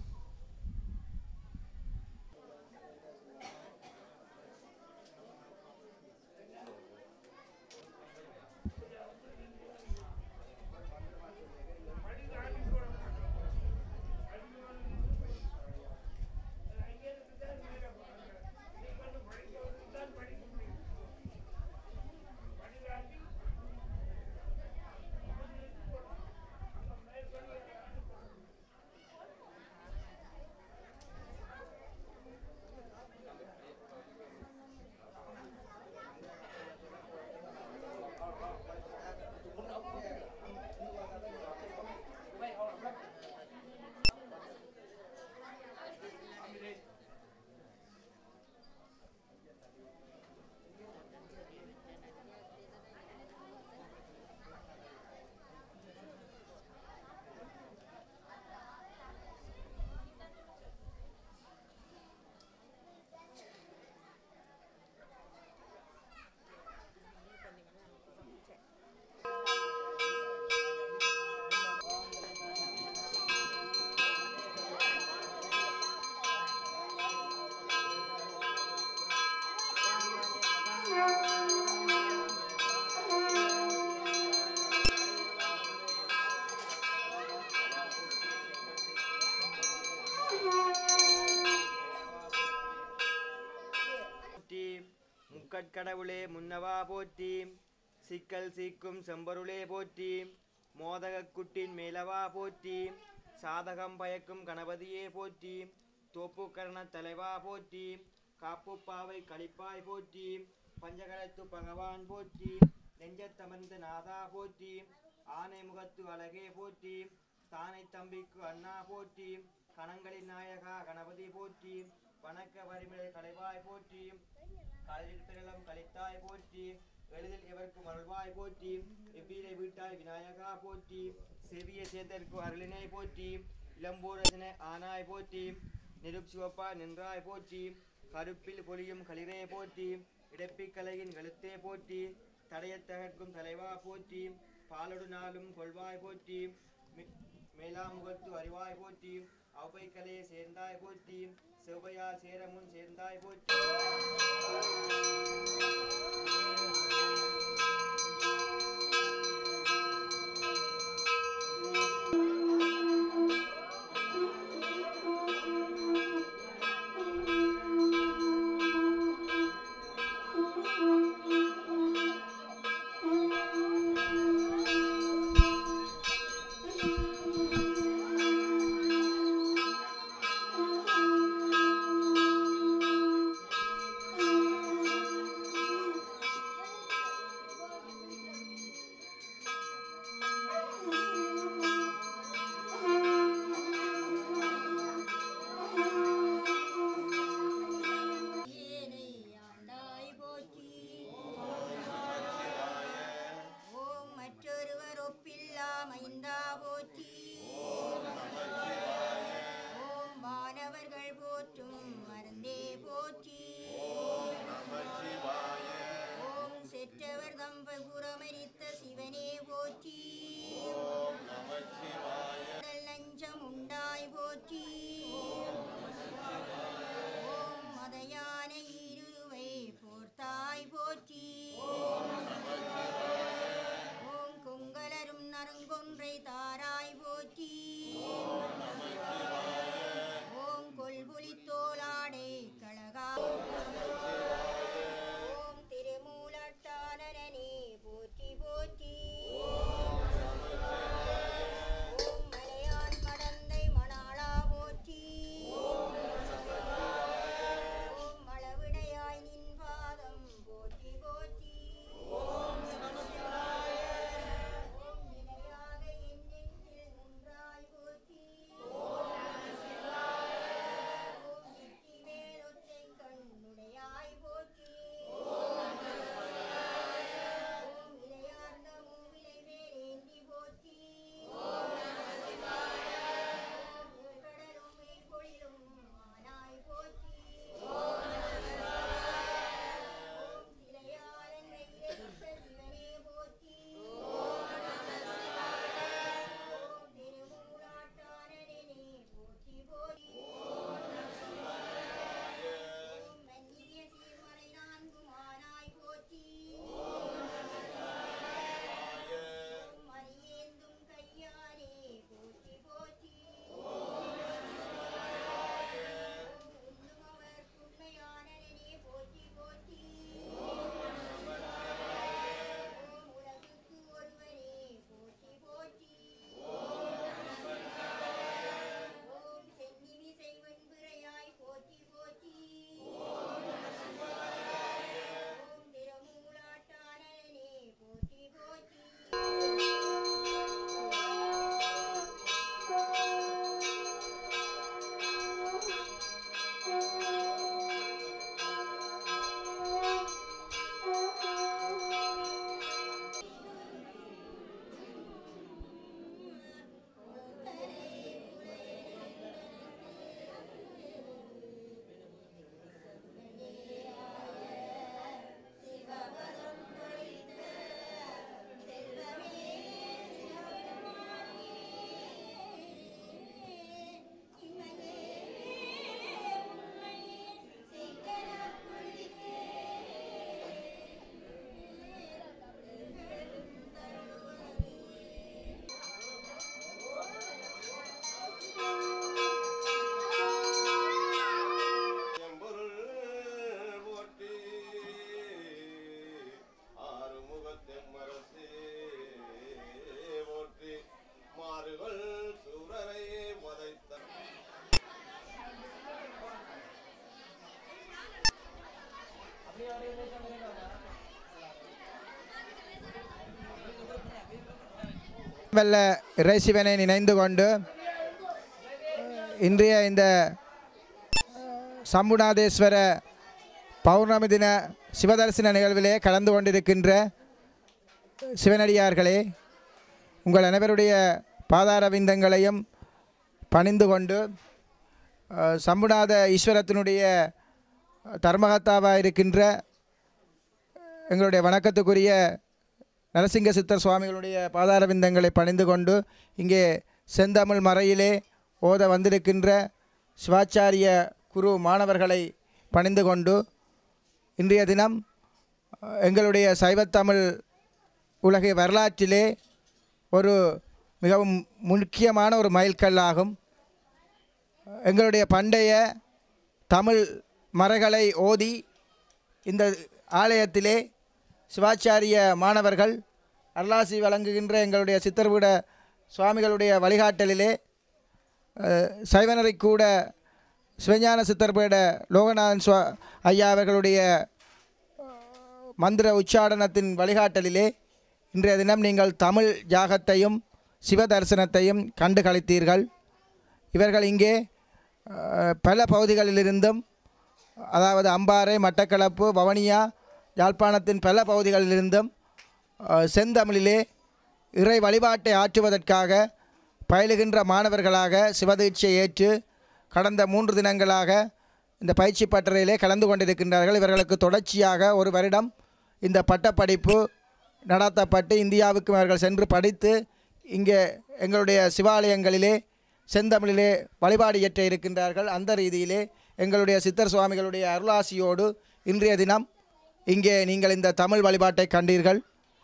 S3: போற்றி முக்கட்கடவுளே முன்னவா போற்றி சிக்கல் சீக்கும் செம்பொருளே போற்றி மோதகக்குட்டின் மேலவா போற்றி சாதகம் பயக்கும் கணபதியே போற்றி தோப்புக்கரண தலைவா போற்றி காப்புப்பாவை களிப்பாய் போற்றி பஞ்சகலத்து பகவான் போற்றி நெஞ்சத்தமர்ந்த நாதா போற்றி ஆனை முகத்து அழகே போற்றி தானை தம்பிக்கு அண்ணா போற்றி கணங்களின் நாயகா கணபதி போற்றி வணக்க வரிமிழை கலைவாய் போற்றி காலில் திரளம் கலித்தாய் போற்றி எளிதில் எவர்க்கும் அருள்வாய் போற்றி எவ்வீரை வீட்டாய் விநாயகா போற்றி செவிய சேத்தற்கு அருளினை போற்றி இளம்போரசன ஆனாய் போற்றி நெருப் சிவப்பா நின்றாய் போற்றி கருப்பில் பொலியும் களிரே போற்றி இடப்பிக் கலையின் கழுத்தே போற்றி தடையத் தகர்க்கும் தலைவா போற்றி பாலொடு நாளும் கொள்வாய் போற்றி மே- மேலாமுகத்து அறிவாய் போற்றி அவ்வை கலையை சேர்ந்தாய் போற்றி செவ்வையால் சேரமுன் சேர்ந்தாய் போற்றி
S6: ஏனை ஆண்டாய் போற்றி ஓம் மற்றொருவர் ஒப்பில்லா மைந்தா போற்றி ஓம் வானவர்கள் போற்றும் மருந்தே போற்றி ஓம் செற்றவர் தம்பல் புறமரித்த சிவனே போற்றி உடல் நஞ்சம் உண்டாய் போற்றி ஓம் மதையான ஈருருவை போர்த்தாய் போற்றி ஓம் கொங்கலரும் நறுங்கொன்றை தாராய் போற்றி ஓம் கொல்புலி தோளாடை கழகா ஓம் திருமூலட்டானரனே போற்றி போற்றி ஓம் மலையான் மடந்தை மணாளா போற்றி ஓம் அளவிடையாய் நின் பாதம் போற்றி போற்றி ஓம் நிலையாக என் நெஞ்சில் நின்றாய் போற்றி ஓம் நெற்றி மேலொத்தை கண்ணுடையாய் போற்றி ஓம் இலையார்ந்த மூவிலை மேலேந்தி போற்றி ஓம் கடலும் மேற்பொழிலும் ஆனாய் போற்றி ஓம் சிலையாரன் கையிலெடுத்த சிவனே போற்றி ஓம் திருமூலாட்டானனே போற்றி போற்றி ஓம் மன்னிய சீர்மறை நான்கும் ஆனாய் போற்றி ஓம் மணியேந்தும் கையாலே போற்றி போற்றி உண்ணும் அவர் உண்மையானனே போற்றி போற்றி ஓம் உலகுக்கு ஒருவனே போற்றி போற்றி ஓம் சென்னிமிசை வெண்பிறையாய் போற்றி போற்றி ஓம் திருமூலாட்டானனே போற்றி போற்றி
S1: எம்பொருள் போற்றி ஆறுமுகத்தெம்மரசே போற்றி மாறுகள் சூரரை வதைத்த
S8: வல்ல இறைசிவனை நினைந்து கொண்டு இன்றைய இந்த சம்புநாதேஸ்வர பௌர்ணமி தின சிவதரிசன நிகழ்விலே கலந்து கொண்டிருக்கின்ற சிவனடியார்களே உங்கள் அனைவருடைய பாதார விந்தங்களையும் பணிந்து கொண்டு அஹ், சம்புநாத ஈஸ்வரத்தினுடைய தர்மகத்தாவாக இருக்கின்ற எங்களுடைய வணக்கத்துக்குரிய நரசிங்க சித்தர் சுவாமிகளுடைய பாதார விந்தங்களை பணிந்து கொண்டு இங்கே செந்தமிழ் மறையிலே ஓத வந்திருக்கின்ற சிவாச்சாரிய குரு மாணவர்களை பணிந்து கொண்டு இன்றைய தினம் அஹ், எங்களுடைய சைவத்தமிழ் உலக வரலாற்றிலே ஒரு மிகவும் முக்கியமான ஒரு மைல்கல்லாகும் எங்களுடைய பண்டைய தமிழ் மறைகளை ஓதி இந்த ஆலயத்திலே சிவாச்சாரிய மாணவர்கள் அருளாசி வழங்குகின்ற எங்களுடைய சித்தர்விட சுவாமிகளுடைய வழிகாட்டலிலே அஹ், சைவனரை கூட சிவஞான சித்தர்பீட லோகநாதன் சுவா ஐயா அவர்களுடைய மந்திர உச்சாடனத்தின் வழிகாட்டலிலே இன்றைய தினம் நீங்கள் தமிழ் யாகத்தையும் சிவ தரிசனத்தையும் கண்டு களித்தீர்கள் இவர்கள் இங்கே அஹ், பல பகுதிகளிலிருந்தும் அதாவது அம்பாறை மட்டக்களப்பு வவனியா யாழ்ப்பாணத்தின் பல பகுதிகளிலிருந்தும் அஹ், செந்தமிழிலே இறை வழிபாட்டை ஆற்றுவதற்காக பயிலுகின்ற மாணவர்களாக சிவதீட்சை ஏற்று கடந்த மூன்று தினங்களாக இந்த பயிற்சி பட்டறையிலே கலந்து கொண்டிருக்கின்றார்கள் இவர்களுக்கு தொடர்ச்சியாக ஒரு வருடம் இந்த பட்டப்படிப்பு நடத்தப்பட்டு இந்தியாவுக்கு அவர்கள் சென்று படித்து இங்கே எங்களுடைய சிவாலயங்களிலே செந்தமிழிலே வழிபாடு இயற்ற இருக்கின்றார்கள் அந்த ரீதியிலே எங்களுடைய சித்தர் சுவாமிகளுடைய அருளாசியோடு இன்றைய தினம் இங்கே நீங்கள் இந்த தமிழ் வழிபாட்டை கண்டீர்கள்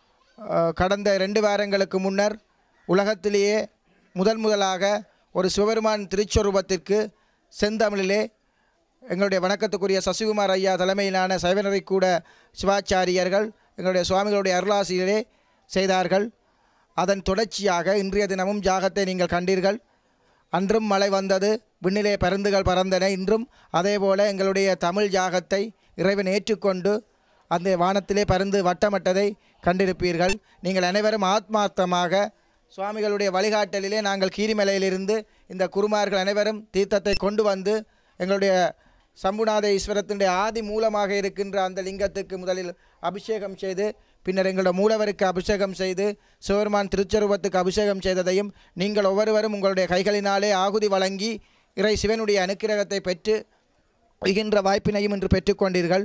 S8: அஹ், கடந்த ரெண்டு வாரங்களுக்கு முன்னர் உலகத்திலேயே முதல் முதலாக ஒரு சிவபெருமான் திருச்சொரூபத்திற்கு செந்தமிழிலே எங்களுடைய வணக்கத்துக்குரிய சசிகுமார் ஐயா தலைமையிலான சைவனரை கூட சிவாச்சாரியர்கள் எங்களுடைய சுவாமிகளுடைய அருளாசியிலே செய்தார்கள் அதன் தொடர்ச்சியாக இன்றைய தினமும் ஜாகத்தை நீங்கள் கண்டீர்கள் அன்றும் மழை வந்தது விண்ணிலே பருந்துகள் பறந்தன இன்றும் அதேபோல எங்களுடைய தமிழ் ஜாகத்தை இறைவன் ஏற்றுக்கொண்டு அந்த வானத்திலே பருந்து வட்டமிட்டதை கண்டிருப்பீர்கள் நீங்கள் அனைவரும் ஆத்மார்த்தமாக சுவாமிகளுடைய வழிகாட்டலிலே நாங்கள் கீரிமலையிலிருந்து இந்த குருமார்கள் அனைவரும் தீர்த்தத்தை கொண்டு வந்து எங்களுடைய சம்புநாத ஈஸ்வரத்தினுடைய ஆதி மூலமாக இருக்கின்ற அந்த லிங்கத்துக்கு முதலில் அபிஷேகம் செய்து பின்னர் எங்களுடைய மூலவருக்கு அபிஷேகம் செய்து சிவபெருமான் திருச்சரூபத்துக்கு அபிஷேகம் செய்ததையும் நீங்கள் ஒவ்வொருவரும் உங்களுடைய கைகளினாலே ஆகுதி வழங்கி இறை சிவனுடைய அனுக்கிரகத்தை பெற்று வருகின்ற வாய்ப்பினையும் இன்று பெற்றுக்கொண்டீர்கள்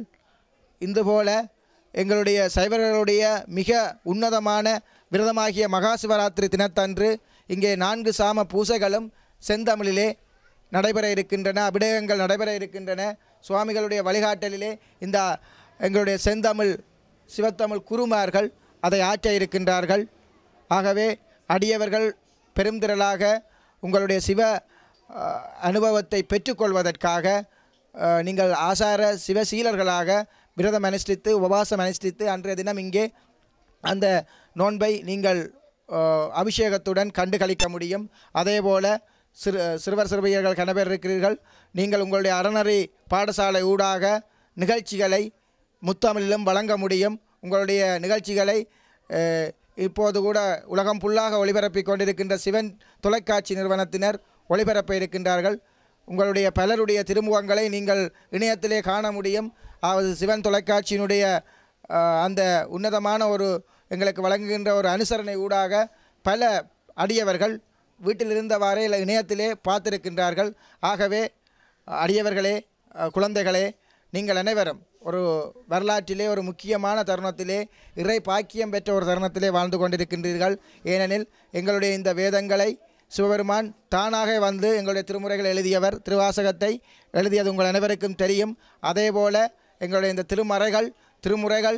S8: இதுபோல எங்களுடைய சைவர்களுடைய மிக உன்னதமான விரதமாகிய மகா சிவராத்திரி தினத்தன்று இங்கே நான்கு சாம பூசைகளும் செந்தமிழிலே நடைபெற இருக்கின்றன அபிடேகங்கள் நடைபெற இருக்கின்றன சுவாமிகளுடைய வழிகாட்டலிலே இந்த எங்களுடைய செந்தமிழ் சிவத்தமிழ் குருமார்கள் அதை ஆற்ற இருக்கின்றார்கள் ஆகவே அடியவர்கள் பெருந்திரளாக உங்களுடைய சிவ அஹ், அனுபவத்தை பெற்றுக்கொள்வதற்காக அஹ், நீங்கள் ஆசார சிவசீலர்களாக விரதம் அனுஷ்டித்து உபவாசம் அனுஷ்டித்து அன்றைய தினம் இங்கே அந்த நோன்பை நீங்கள் அஹ், அபிஷேகத்துடன் கண்டு கழிக்க முடியும் அதேபோல சிறு சிறுவர் சிறுமியர்கள் கனபேர் இருக்கிறீர்கள் நீங்கள் உங்களுடைய அறநெறி பாடசாலை ஊடாக நிகழ்ச்சிகளை முத்தமிழிலும் வழங்க முடியும் உங்களுடைய நிகழ்ச்சிகளை அஹ், இப்போது கூட உலகம் புல்லாக ஒளிபரப்பிக் கொண்டிருக்கின்ற சிவன் தொலைக்காட்சி நிறுவனத்தினர் ஒளிபரப்ப இருக்கின்றார்கள் உங்களுடைய பலருடைய திருமுகங்களை நீங்கள் இணையத்திலே காண முடியும் அதாவது சிவன் தொலைக்காட்சியினுடைய அஹ், அந்த உன்னதமான ஒரு எங்களுக்கு வழங்குகின்ற ஒரு அனுசரணை ஊடாக பல அடியவர்கள் வீட்டில் இருந்தவாறே இல்லை இணையத்திலே பார்த்திருக்கின்றார்கள் ஆகவே அடியவர்களே அஹ், குழந்தைகளே நீங்கள் அனைவரும் ஒரு வரலாற்றிலே ஒரு முக்கியமான தருணத்திலே இறை பாக்கியம் பெற்ற ஒரு தருணத்திலே வாழ்ந்து கொண்டிருக்கின்றீர்கள் ஏனெனில் எங்களுடைய இந்த வேதங்களை சிவபெருமான் தானாக வந்து எங்களுடைய திருமுறைகள் எழுதியவர் திருவாசகத்தை எழுதியது உங்கள் அனைவருக்கும் தெரியும் அதேபோல எங்களுடைய இந்த திருமறைகள் திருமுறைகள்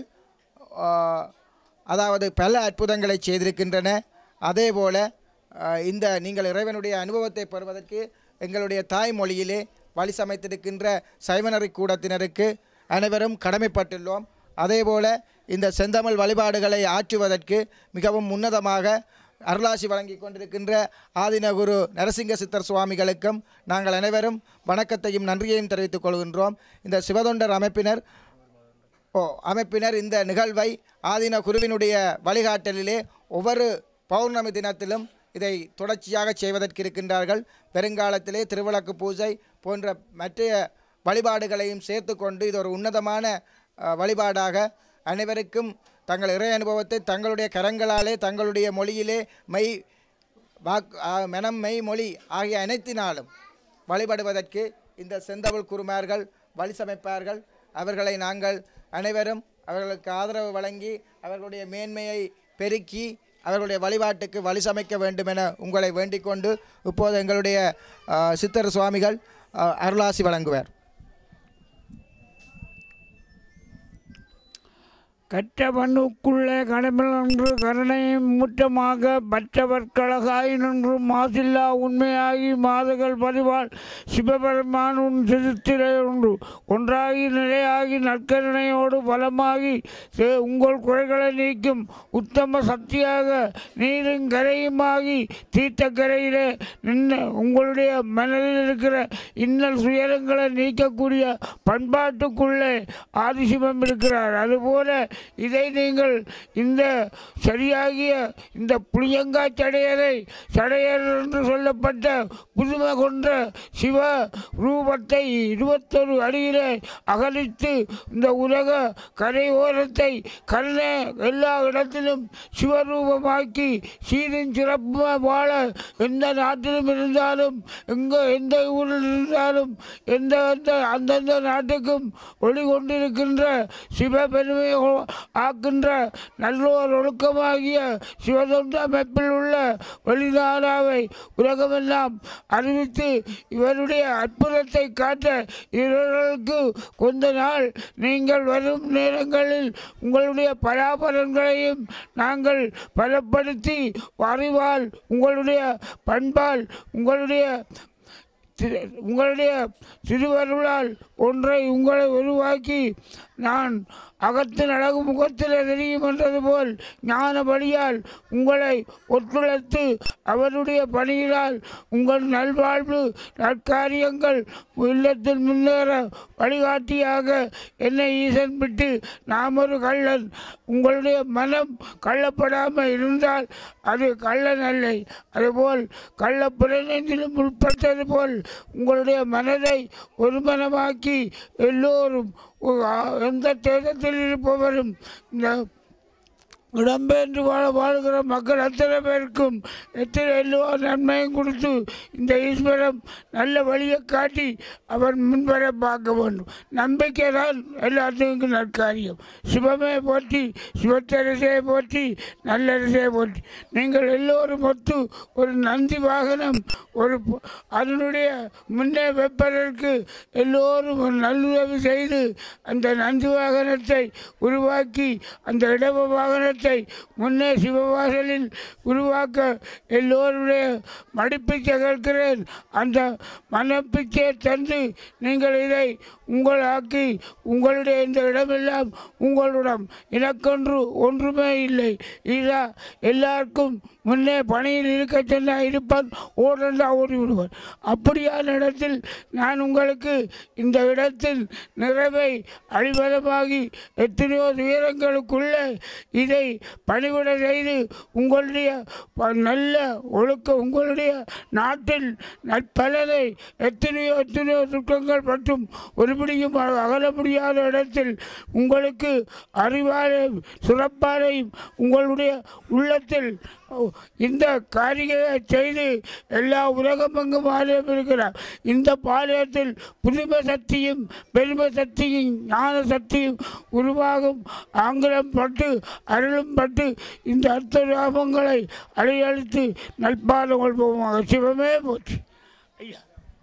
S8: ஆஹ், அதாவது பல அற்புதங்களை செய்திருக்கின்றன அதேபோல ஆஹ், இந்த நீங்கள் இறைவனுடைய அனுபவத்தை பெறுவதற்கு எங்களுடைய தாய்மொழியிலே வழி சமைத்திருக்கின்ற சைவனரி கூடத்தினருக்கு அனைவரும் கடமைப்பட்டுள்ளோம் அதேபோல இந்த செந்தமிழ் வழிபாடுகளை ஆற்றுவதற்கு மிகவும் உன்னதமாக அருளாசி வழங்கி கொண்டிருக்கின்ற ஆதினகுரு நரசிங்க சித்தர் சுவாமிகளுக்கும் நாங்கள் அனைவரும் வணக்கத்தையும் நன்றியையும் தெரிவித்துக் கொள்கின்றோம் இந்த சிவதொண்டர் அமைப்பினர் ஓ அமைப்பினர் இந்த நிகழ்வை ஆதீன குருவினுடைய வழிகாட்டலிலே ஒவ்வொரு பௌர்ணமி தினத்திலும் இதை தொடர்ச்சியாக செய்வதற்கு இருக்கின்றார்கள் வருங்காலத்திலே திருவிளக்கு பூஜை போன்ற மற்ற வழிபாடுகளையும் சேர்த்து கொண்டு இது ஒரு உன்னதமான அஹ், வழிபாடாக அனைவருக்கும் தங்கள் இறை அனுபவத்தை தங்களுடைய கரங்களாலே தங்களுடைய மொழியிலே மெய் வாக் ஆ, மனம் மெய் மொழி ஆகிய அனைத்தினாலும் வழிபடுவதற்கு இந்த செந்தமிழ் குருமார்கள் வழி சமைப்பார்கள் அவர்களை நாங்கள் அனைவரும் அவர்களுக்கு ஆதரவு வழங்கி அவர்களுடைய மேன்மையை பெருக்கி அவர்களுடைய வழிபாட்டுக்கு வழி சமைக்க வேண்டும் என உங்களை வேண்டிக் கொண்டு இப்போது எங்களுடைய ஆ, சித்தர் சுவாமிகள் ஆ, அருளாசி வழங்குவார்
S2: கற்ற மண்ணுக்குள்ளே கடமில் நின்று கருணையும் முற்றமாக மற்றவர்களகாய் நின்று மாசில்லா உண்மையாகி மாதகள் பதிவால் சிவபெருமான் உன் சிறுத்திரை ஒன்று ஒன்றாகி நிலையாகி நற்கருணையோடு பலமாகி சே- உங்கள் குறைகளை நீக்கும் உத்தம சக்தியாக நீரும் கரையுமாகி தீர்த்த கரையிலே நின்று உங்களுடைய மனதில் இருக்கிற இன்னல் சுயரங்களை நீக்கக்கூடிய பண்பாட்டுக்குள்ளே ஆதிசிவம் இருக்கிறார் அதுபோல இதை நீங்கள் இந்த சரியாகிய இந்த புளியங்கா சடையரை சடையர் என்று சொல்லப்பட்ட புதுமை கொன்ற சிவ ரூபத்தை இருபத்தொரு அடியிலே அகலித்து இந்த உலக கரையோரத்தை கருண எல்லா இடத்திலும் சிவரூபமாக்கி சீரின் சிறப்பு வாழ எந்த நாட்டிலும் இருந்தாலும் எங்கே எந்த ஊரில் இருந்தாலும் எந்த எந்த அந்தந்த நாட்டுக்கும் ஒளி கொண்டிருக்கின்ற சிவபெருமையை ஒ- ஆக்கின்ற நல்லோர் ஒழுக்கமாகிய சிவதொண்ட அமைப்பில் உள்ள வெளிநாடாவை உலகமெல்லாம் அறிவித்து இவருடைய அற்புதத்தை காட்ட இவர்களுக்கு கொஞ்ச நாள் நீங்கள் வரும் நேரங்களில் உங்களுடைய பலாபலன்களையும் நாங்கள் பலப்படுத்தி அறிவால் உங்களுடைய பண்பால் உங்களுடைய திரு- உங்களுடைய திருவருளால் ஒன்றை உங்களை உருவாக்கி நான் அகத்தின் அழகு முகத்தில் தெரியும் என்றது போல் ஞான வழியால் உங்களை ஒத்துழைத்து அவருடைய பணியினால் உங்கள் நல்வாழ்வு நற்காரியங்கள் இல்லத்தில் முன்னேற வழிகாட்டியாக என்னை ஈசன் விட்டு நாம் ஒரு கள்ளன் உங்களுடைய மனம் கள்ளப்படாமல் இருந்தால் அது கள்ளன் அல்ல அதுபோல் கள்ளப்புறநெஞ்சிலும் உட்பட்டது போல் உங்களுடைய மனதை ஒருமனமாக்கி எல்லோரும் ஒரு ஆ- எந்த தேசத்தில் இருப்பவரும் இந்த இடம்பெயர்ந்து வாழ வாழ்கிற மக்கள் அத்தனை பேருக்கும் எத்தனை எல்லோரா நன்மையும் கொடுத்து இந்த ஈஸ்வரம் நல்ல வழியை காட்டி அவர் முன்வர பார்க்க வேண்டும் நம்பிக்கை தான் எல்லாத்துக்கும் நற்காரியம் சிவமே போற்றி சிவத்தரசையை போற்றி நல்லரசையை போற்றி நீங்கள் எல்லோரும் ஒத்து ஒரு நந்தி வாகனம் ஒரு ப- அதனுடைய முன்னே வைப்பதற்கு எல்லோரும் ஒரு நல்லுதவி செய்து அந்த நந்தி வாகனத்தை உருவாக்கி அந்த இடவ வாகனத்தை முன்னே சிவவாசலில் உருவாக்க எல்லோருடைய மடிப்பிச்சை கேட்கிறேன் அந்த மனப்பிச்சையை தந்து நீங்கள் இதை உங்களாக்கி உங்களுடைய இந்த இடமெல்லாம் உங்களிடம் எனக்கொன்று ஒன்றுமே இல்லை இதா எல்லாருக்கும் முன்னே பணியில் இருக்க சொன்னால் இருப்பான் ஓடண்டா ஓடி விடுவான் அப்படியான இடத்தில் நான் உங்களுக்கு இந்த இடத்தில் நிறைவை அழிவலமாகி எத்தனையோ துயரங்களுக்குள்ளே இதை பணிவிட செய்து உங்களுடைய ப- நல்ல ஒழுக்க உங்களுடைய நாட்டில் நற்பலனை எத்தனையோ எத்தனையோ துக்கங்கள் மற்றும் ஒருபடியும் அ- அகல முடியாத இடத்தில் உங்களுக்கு அறிவாலையும் சிறப்பாலையும் உங்களுடைய உள்ளத்தில் ஓ, இந்த காரிகையை செய்து எல்லா உலகமெங்கும் ஆலயம் இருக்கிறார் இந்த பாளையத்தில் புதுமை சக்தியும் பெருமை சக்தியும் ஞான சக்தியும் உருவாகும் ஆங்கிலம் பட்டு அருளும் பட்டு இந்த அர்த்த ராமங்களை அலையழித்து நல்பாலம் கொள்வோமாக சிவமே போச்சு ஐயா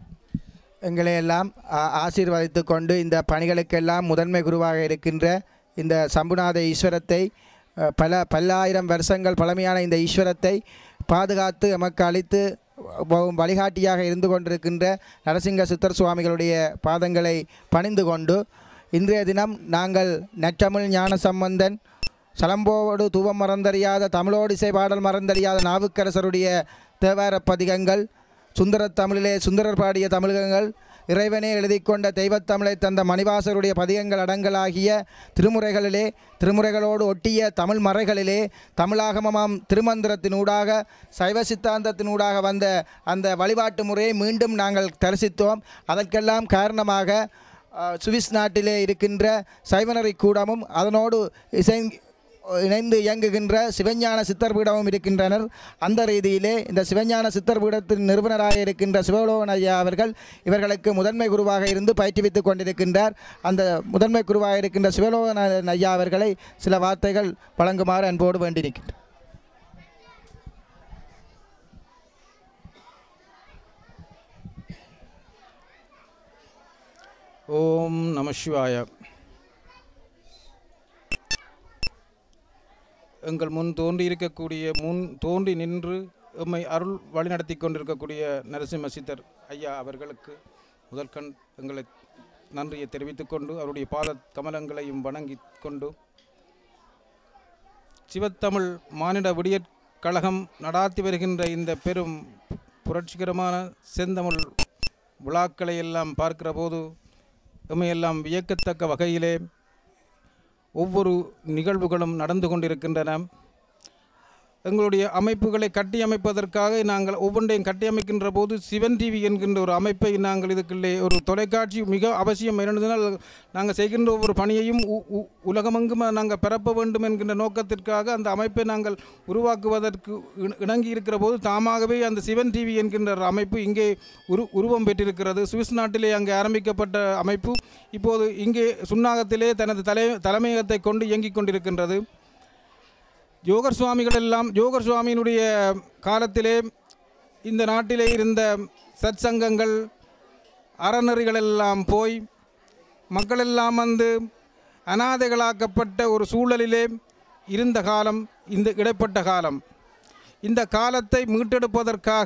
S8: எங்களை எல்லாம் ஆ- ஆசீர்வதித்து கொண்டு இந்த பணிகளுக்கெல்லாம் முதன்மை குருவாக இருக்கின்ற இந்த சம்புநாத ஈஸ்வரத்தை அ, பல பல்லாயிரம் வருஷங்கள் பழமையான இந்த ஈஸ்வரத்தை பாதுகாத்து எமக்கு அளித்து வ- வழிகாட்டியாக இருந்து கொண்டிருக்கின்ற நரசிங்க சித்தர் சுவாமிகளுடைய பாதங்களை பணிந்து கொண்டு இன்றைய தினம் நாங்கள் நற்றமிழ் ஞான சம்பந்தன் சலம்போடு தூவம் மறந்தறியாத தமிழோடு இசை பாடல் மறந்தறியாத நாவுக்கரசருடைய தேவார பதிகங்கள் சுந்தரத் தமிழிலே சுந்தரர் பாடிய தமிழகங்கள் இறைவனே எழுதிக்கொண்ட தெய்வத்தமிழை தந்த மணிவாசருடைய பதிகங்கள் அடங்கலாகிய திருமுறைகளிலே திருமுறைகளோடு ஒட்டிய தமிழ் மறைகளிலே தமிழாகமமாம் திருமந்திரத்தினூடாக சைவ சித்தாந்தத்தினூடாக வந்த அந்த வழிபாட்டு முறையை மீண்டும் நாங்கள் தரிசித்தோம் அதற்கெல்லாம் காரணமாக அஹ், சுவிஸ் நாட்டிலே இருக்கின்ற சைவனரி கூடமும் அதனோடு இசை இணைந்து இயங்குகின்ற சிவஞான சித்தர் பீடமும் இருக்கின்றனர் அந்த ரீதியிலே இந்த சிவஞான சித்தர் பீடத்தின் நிறுவனராக இருக்கின்ற சிவலோகன் ஐயா அவர்கள் இவர்களுக்கு முதன்மை குருவாக இருந்து பயிற்றுவித்துக் கொண்டிருக்கின்றார் அந்த முதன்மை குருவாக இருக்கின்ற சிவலோகன் ஐயா அவர்களை சில வார்த்தைகள் வழங்குமாறு அன்போடு வேண்டி நிற்கின்றனர்
S4: ஓம் நம சிவாய எங்கள் முன் தோன்றி இருக்கக்கூடிய முன் தோன்றி நின்று எம்மை அருள் வழிநடத்தி கொண்டிருக்கக்கூடிய நரசிம்ம சித்தர் ஐயா அவர்களுக்கு முதற்கண் எங்களை நன்றியை தெரிவித்துக் கொண்டு அவருடைய பாத கமலங்களையும் வணங்கிக் கொண்டு சிவத்தமிழ் மானிட விடியற் கழகம் நடாத்தி வருகின்ற இந்த பெரும் புரட்சிகரமான செந்தமிழ் விழாக்களை எல்லாம் பார்க்கிற போது எம்மையெல்லாம் வியக்கத்தக்க வகையிலே ஒவ்வொரு நிகழ்வுகளும் நடந்து கொண்டிருக்கின்றன எங்களுடைய அமைப்புகளை கட்டியமைப்பதற்காக நாங்கள் ஒவ்வொன்றையும் கட்டியமைக்கின்ற போது சிவன் டிவி என்கின்ற ஒரு அமைப்பை நாங்கள் இதுக்குள்ளே ஒரு தொலைக்காட்சி மிக அவசியம் என்னென்னால் நாங்கள் செய்கின்ற ஒவ்வொரு பணியையும் உ- உ- உலகமெங்கும் நாங்கள் பரப்ப வேண்டும் என்கின்ற நோக்கத்திற்காக அந்த அமைப்பை நாங்கள் உருவாக்குவதற்கு இண- இணங்கி இருக்கிற போது தாமாகவே அந்த சிவன் டிவி என்கின்ற ஒரு அமைப்பு இங்கே உரு உருவம் பெற்றிருக்கிறது சுவிஸ் நாட்டிலே அங்கே ஆரம்பிக்கப்பட்ட அமைப்பு இப்போது இங்கே சுன்னாகத்திலே தனது தலை தலைமையகத்தை கொண்டு இயங்கிக் கொண்டிருக்கின்றது யோகர் சுவாமிகள் எல்லாம் யோகர் சுவாமியினுடைய காலத்திலே இந்த நாட்டிலே இருந்த சத்சங்கங்கள் அறநெறிகள் எல்லாம் போய் மக்களெல்லாம் வந்து அனாதைகளாக்கப்பட்ட ஒரு சூழலிலே இருந்த காலம் இந்த இடைப்பட்ட காலம் இந்த காலத்தை மீட்டெடுப்பதற்காக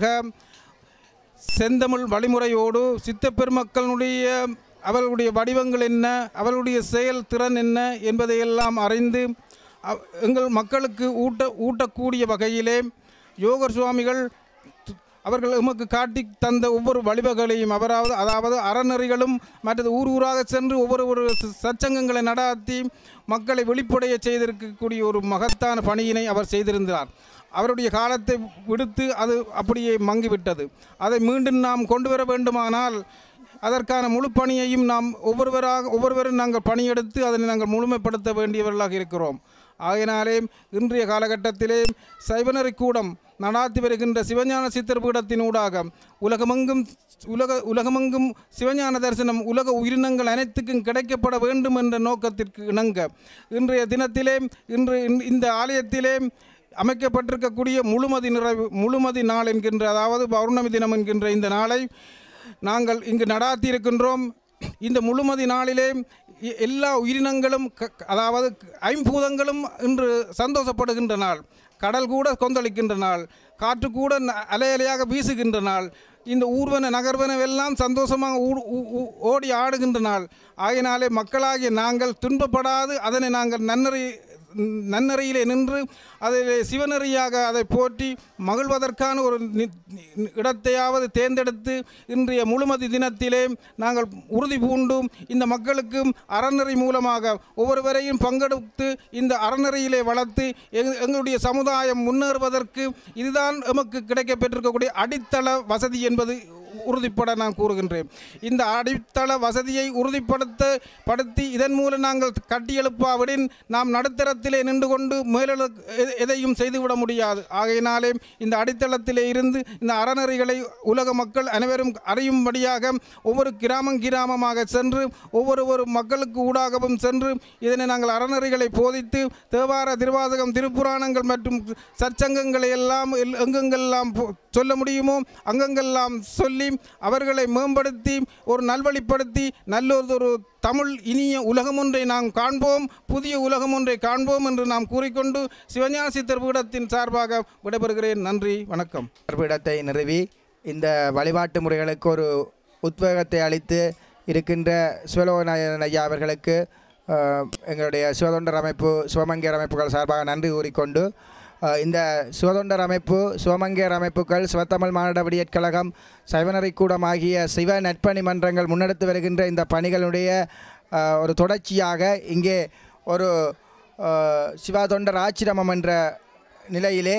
S4: செந்தமிழ் வழிமுறையோடு சித்த பெருமக்களுடைய அவர்களுடைய வடிவங்கள் என்ன அவர்களுடைய செயல் திறன் என்ன என்பதையெல்லாம் அறிந்து அவ்- எங்கள் மக்களுக்கு ஊட்ட ஊட்டக்கூடிய வகையிலே யோகர் சுவாமிகள் து- அவர்கள் எமக்கு காட்டி தந்த ஒவ்வொரு வழிவகைகளையும் அவராவது அதாவது அறநெறிகளும் மற்றது ஊர் ஊராக சென்று ஒவ்வொரு ஒரு ச- சச்சங்கங்களை நடாத்தி மக்களை வெளிப்படைய செய்திருக்கக்கூடிய ஒரு மகத்தான பணியினை அவர் செய்திருந்தார் அவருடைய காலத்தை விடுத்து அது அப்படியே மங்கிவிட்டது அதை மீண்டும் நாம் கொண்டு வர வேண்டுமானால் அதற்கான முழு பணியையும் நாம் ஒவ்வொருவராக ஒவ்வொருவரும் நாங்கள் பணியெடுத்து அதனை நாங்கள் முழுமைப்படுத்த வேண்டியவர்களாக இருக்கிறோம் ஆகையினாலே இன்றைய காலகட்டத்திலே சைவனரி கூடம் நடாத்தி வருகின்ற சிவஞான சித்தர் பீடத்தினூடாக உலகமெங்கும் உலக உலகமெங்கும் சிவஞான தரிசனம் உலக உயிரினங்கள் அனைத்துக்கும் கிடைக்கப்பட வேண்டும் என்ற நோக்கத்திற்கு இணங்க இன்றைய தினத்திலே இன்று இந்த- இந்த ஆலயத்திலே அமைக்கப்பட்டிருக்கக்கூடிய முழுமதி நிறைவு முழுமதி நாள் என்கின்ற அதாவது பௌர்ணமி தினம் என்கின்ற இந்த நாளை நாங்கள் இங்கு நடாத்தி இருக்கின்றோம் இந்த முழுமதி நாளிலே எ- எல்லா உயிரினங்களும் க- க- அதாவது ஐம்பூதங்களும் இன்று சந்தோஷப்படுகின்ற நாள் கடல் கூட கொந்தளிக்கின்ற நாள் காற்று கூட ந- அலை அலையாக வீசுகின்ற நாள் இந்த ஊர்வன நகர்வனவெல்லாம் சந்தோஷமாக ஊ- ஊ- ஊ- ஓடி ஆடுகின்ற நாள் ஆகினாலே மக்களாகிய நாங்கள் துன்பப்படாது அதனை நாங்கள் நன்னறி நன்னறையிலே நின்று அதில் சிவநெறியாக அதை போற்றி மகிழ்வதற்கான ஒரு நி- நி- இடத்தையாவது தேர்ந்தெடுத்து இன்றைய முழுமதி தினத்திலே நாங்கள் உறுதி பூண்டும் இந்த மக்களுக்கும் அறநெறி மூலமாக ஒவ்வொருவரையும் பங்கெடுத்து இந்த அறநெறியிலே வளர்த்து எங்க- எங்களுடைய சமுதாயம் முன்னேறுவதற்கு இதுதான் எமக்கு கிடைக்கப்பெற்றிருக்கக்கூடிய அடித்தள வசதி என்பது உறுதிப்பட நான் கூறுகின்றேன் இந்த அடித்தள வசதியை உறுதிப்படுத்த படுத்தி இதன் மூலம் நாங்கள் கட்டியெழுப்பாவிடின் நாம் நடுத்தரத்திலே நின்று கொண்டு மேலெழு எ- எதையும் செய்துவிட முடியாது ஆகையினாலே இந்த அடித்தளத்திலே இருந்து இந்த அறநெறிகளை உலக மக்கள் அனைவரும் அறியும்படியாக ஒவ்வொரு கிராமம் கிராமமாக சென்று ஒவ்வொரு ஒரு மக்களுக்கு ஊடாகவும் சென்று இதனை நாங்கள் அறநெறிகளை போதித்து தேவார திருவாசகம் திருப்புராணங்கள் மற்றும் சற்சங்கங்களை எல்லாம் எல்- எங்கெங்கெல்லாம் போ- சொல்ல முடியுமோ அங்கங்கெல்லாம் சொல்லி அவர்களை மேம்படுத்தி ஒரு நல்வழிப்படுத்தி நல்லதொரு தமிழ் இனிய உலகம் ஒன்றை நாம் காண்போம் புதிய உலகம் ஒன்றை காண்போம் என்று நாம் கூறிக்கொண்டு சிவஞான சித்தர் பீடத்தின் சார்பாக விடைபெறுகிறேன் நன்றி வணக்கம்
S8: பீடத்தை நிறுவி இந்த வழிபாட்டு முறைகளுக்கு ஒரு உத்வேகத்தை அளித்து இருக்கின்ற சிவலோகநாயகன் ஐயா அவர்களுக்கு அஹ், எங்களுடைய சிவதொண்டர் அமைப்பு சிவமங்கையர் அமைப்புகள் சார்பாக நன்றி கூறிக்கொண்டு அஹ், இந்த சிவதொண்டர் அமைப்பு சிவமங்கையர் அமைப்புகள் சிவத்தமிழ் மாநில விடியற் கழகம் சைவனரை கூடம் ஆகிய சிவ நட்பணி மன்றங்கள் முன்னெடுத்து வருகின்ற இந்த பணிகளுடைய அஹ், ஒரு தொடர்ச்சியாக இங்கே ஒரு அஹ், சிவா தொண்டர் ஆச்சிரமம் என்ற நிலையிலே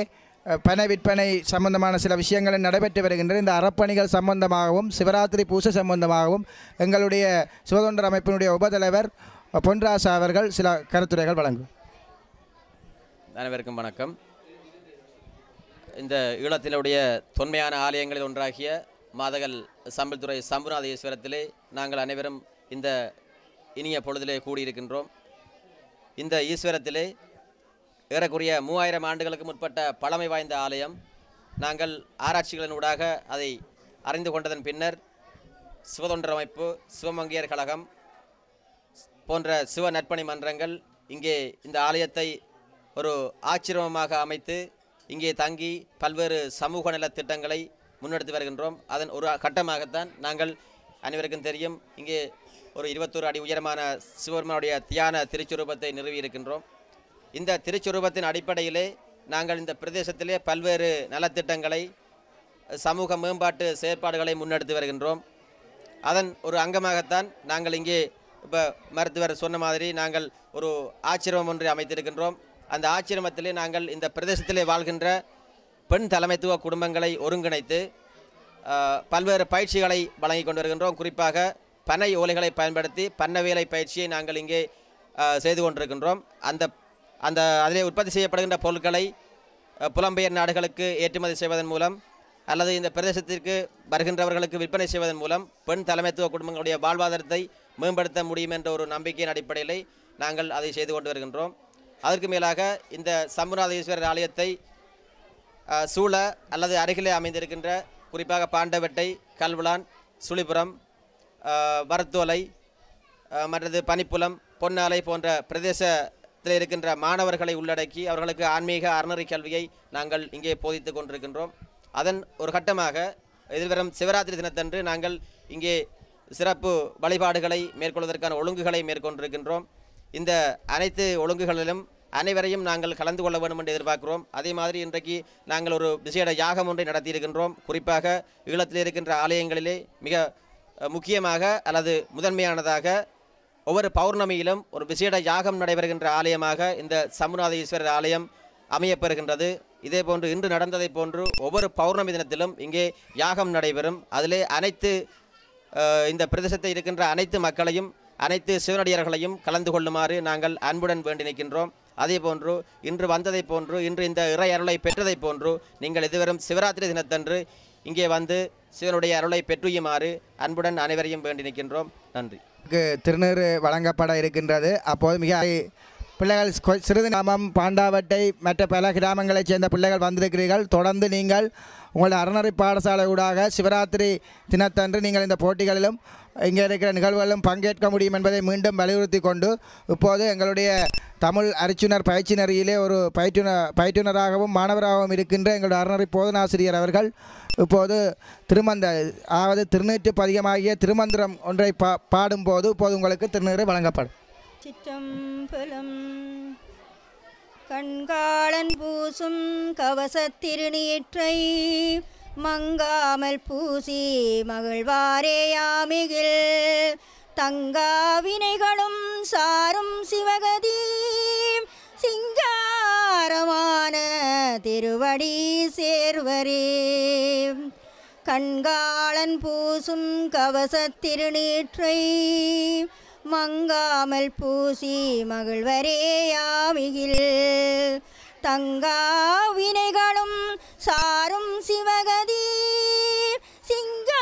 S8: அஹ், பண விற்பனை சம்பந்தமான சில விஷயங்கள் நடைபெற்று வருகின்றன இந்த அறப்பணிகள் சம்பந்தமாகவும் சிவராத்திரி பூசை சம்பந்தமாகவும் எங்களுடைய சிவதொண்டர் அமைப்பினுடைய உபதலைவர் பொன்ராசா அவர்கள் சில கருத்துரைகள் வழங்கும்
S7: அனைவருக்கும் வணக்கம் இந்த ஈழத்தினுடைய தொன்மையான ஆலயங்களில் ஒன்றாகிய மாதகல் சம்பல்துறை சம்புநாத ஈஸ்வரத்திலே நாங்கள் அனைவரும் இந்த இனிய பொழுதிலே கூடியிருக்கின்றோம் இந்த ஈஸ்வரத்திலே ஏறக்குறைய மூவாயிரம் ஆண்டுகளுக்கு முற்பட்ட பழமை வாய்ந்த ஆலயம் நாங்கள் ஆராய்ச்சிகளினூடாக அதை அறிந்து கொண்டதன் பின்னர் சிவதொண்டர் அமைப்பு சிவமங்கையர் கழகம் போன்ற சிவ நற்பணி மன்றங்கள் இங்கே இந்த ஆலயத்தை ஒரு ஆச்சிரமமாக அமைத்து இங்கே தங்கி பல்வேறு சமூக நல திட்டங்களை முன்னெடுத்து வருகின்றோம் அதன் ஒரு கட்டமாகத்தான் நாங்கள் அனைவருக்கும் தெரியும் இங்கே ஒரு இருபத்தோரு அடி உயரமான சிவபெருமானுடைய தியான திருச்சுரூபத்தை நிறுவியிருக்கின்றோம் இந்த திருச்சுரூபத்தின் அடிப்படையிலே நாங்கள் இந்த பிரதேசத்திலே பல்வேறு நலத்திட்டங்களை சமூக மேம்பாட்டு செயற்பாடுகளை முன்னெடுத்து வருகின்றோம் அதன் ஒரு அங்கமாகத்தான் நாங்கள் இங்கே இப்போ மருத்துவர் சொன்ன மாதிரி நாங்கள் ஒரு ஆச்சிரமம் ஒன்றை அமைத்திருக்கின்றோம் அந்த ஆச்சிரமத்திலே நாங்கள் இந்த பிரதேசத்திலே வாழ்கின்ற பெண் தலைமைத்துவ குடும்பங்களை ஒருங்கிணைத்து ஆஹ், பல்வேறு பயிற்சிகளை வழங்கி கொண்டு வருகின்றோம் குறிப்பாக பனை ஓலைகளை பயன்படுத்தி பண்ண வேலை பயிற்சியை நாங்கள் இங்கே ஆஹ், செய்து கொண்டிருக்கின்றோம் அந்த அந்த அதிலே உற்பத்தி செய்யப்படுகின்ற பொருட்களை அஹ், புலம்பெயர் நாடுகளுக்கு ஏற்றுமதி செய்வதன் மூலம் அல்லது இந்த பிரதேசத்திற்கு வருகின்றவர்களுக்கு விற்பனை செய்வதன் மூலம் பெண் தலைமைத்துவ குடும்பங்களுடைய வாழ்வாதாரத்தை மேம்படுத்த முடியும் என்ற ஒரு நம்பிக்கையின் அடிப்படையில் நாங்கள் அதை செய்து கொண்டு வருகின்றோம் அதற்கு மேலாக இந்த சம்புநாத ஈஸ்வரர் ஆலயத்தை அஹ், சூழ அல்லது அருகிலே அமைந்திருக்கின்ற குறிப்பாக பாண்டவெட்டை கல்விளான் சுழிபுரம் அஹ், வரத்தோலை அஹ், மற்றது பனிப்புலம் பொன்னாலை போன்ற பிரதேசத்தில் இருக்கின்ற மாணவர்களை உள்ளடக்கி அவர்களுக்கு ஆன்மீக அறநெறி கல்வியை நாங்கள் இங்கே போதித்து கொண்டிருக்கின்றோம் அதன் ஒரு கட்டமாக எதிர்வரும் சிவராத்திரி தினத்தன்று நாங்கள் இங்கே சிறப்பு வழிபாடுகளை மேற்கொள்வதற்கான ஒழுங்குகளை மேற்கொண்டிருக்கின்றோம் இந்த அனைத்து ஒழுங்குகளிலும் அனைவரையும் நாங்கள் கலந்து கொள்ள வேண்டும் என்று எதிர்பார்க்கிறோம் அதே மாதிரி இன்றைக்கு நாங்கள் ஒரு விசேட யாகம் ஒன்றை நடத்தியிருக்கின்றோம் குறிப்பாக ஈழத்தில் இருக்கின்ற ஆலயங்களிலே மிக அஹ், முக்கியமாக அல்லது முதன்மையானதாக ஒவ்வொரு பௌர்ணமியிலும் ஒரு விசேட யாகம் நடைபெறுகின்ற ஆலயமாக இந்த சமுநாத ஈஸ்வரர் ஆலயம் அமையப்பெறுகின்றது இதே போன்று இன்று நடந்ததைப் போன்று ஒவ்வொரு பௌர்ணமி தினத்திலும் இங்கே யாகம் நடைபெறும் அதிலே அனைத்து அஹ், இந்த பிரதேசத்தில் இருக்கின்ற அனைத்து மக்களையும் அனைத்து சிவனடியார்களையும் கலந்து கொள்ளுமாறு நாங்கள் அன்புடன் வேண்டி நிற்கின்றோம் அதே போன்று இன்று வந்ததைப் போன்று இன்று இந்த இறை அருளை பெற்றதைப் போன்று நீங்கள் எதிர்வரும் சிவராத்திரி தினத்தன்று இங்கே வந்து சிவனுடைய அருளை பெற்றுயுமாறு அன்புடன் அனைவரையும் வேண்டி நிற்கின்றோம் நன்றி
S8: க்கு திருநீறு வழங்கப்பட இருக்கின்றது அப்போது மிக பிள்ளைகள் கொ- சிறிது கிராமம் பாண்டாவட்டை மற்ற பல கிராமங்களைச் சேர்ந்த பிள்ளைகள் வந்திருக்கிறீர்கள் தொடர்ந்து நீங்கள் உங்களது அறநெறி பாடசாலை ஊடாக சிவராத்திரி தினத்தன்று நீங்கள் இந்த போட்டிகளிலும் இங்கே இருக்கிற நிகழ்வுகளிலும் பங்கேற்க முடியும் என்பதை மீண்டும் வலியுறுத்தி கொண்டு இப்போது எங்களுடைய தமிழ் அரிச்சுனர் பயிற்சி நெறியிலே ஒரு பயிற்றுனர் பயிற்றுனராகவும் மாணவராகவும் இருக்கின்ற எங்களுடைய அறநெறி போதனாசிரியர் அவர்கள் இப்போது திருமந்த அதாவது திருநீற்று பதிகமாகிய திருமந்திரம் ஒன்றை பா பாடும்போது இப்போது உங்களுக்கு திருநீறு வழங்கப்படும்
S6: சிற்றம்பலம் கண்காளன் பூசும் கவசத்திருநீற்றை மங்காமல் பூசி மகிழ்வாரேயாமிகில் தங்காவினைகளும் சாரும் சிவகதி சிங்காரமான திருவடி சேர்வரே கண்காளன் பூசும் கவசத்திருநீற்றை மங்காமல் பூசி மகிழ்வரேயாமிகில் தங்கா வினைகளும் சாரும் சிவகதி சிங்கா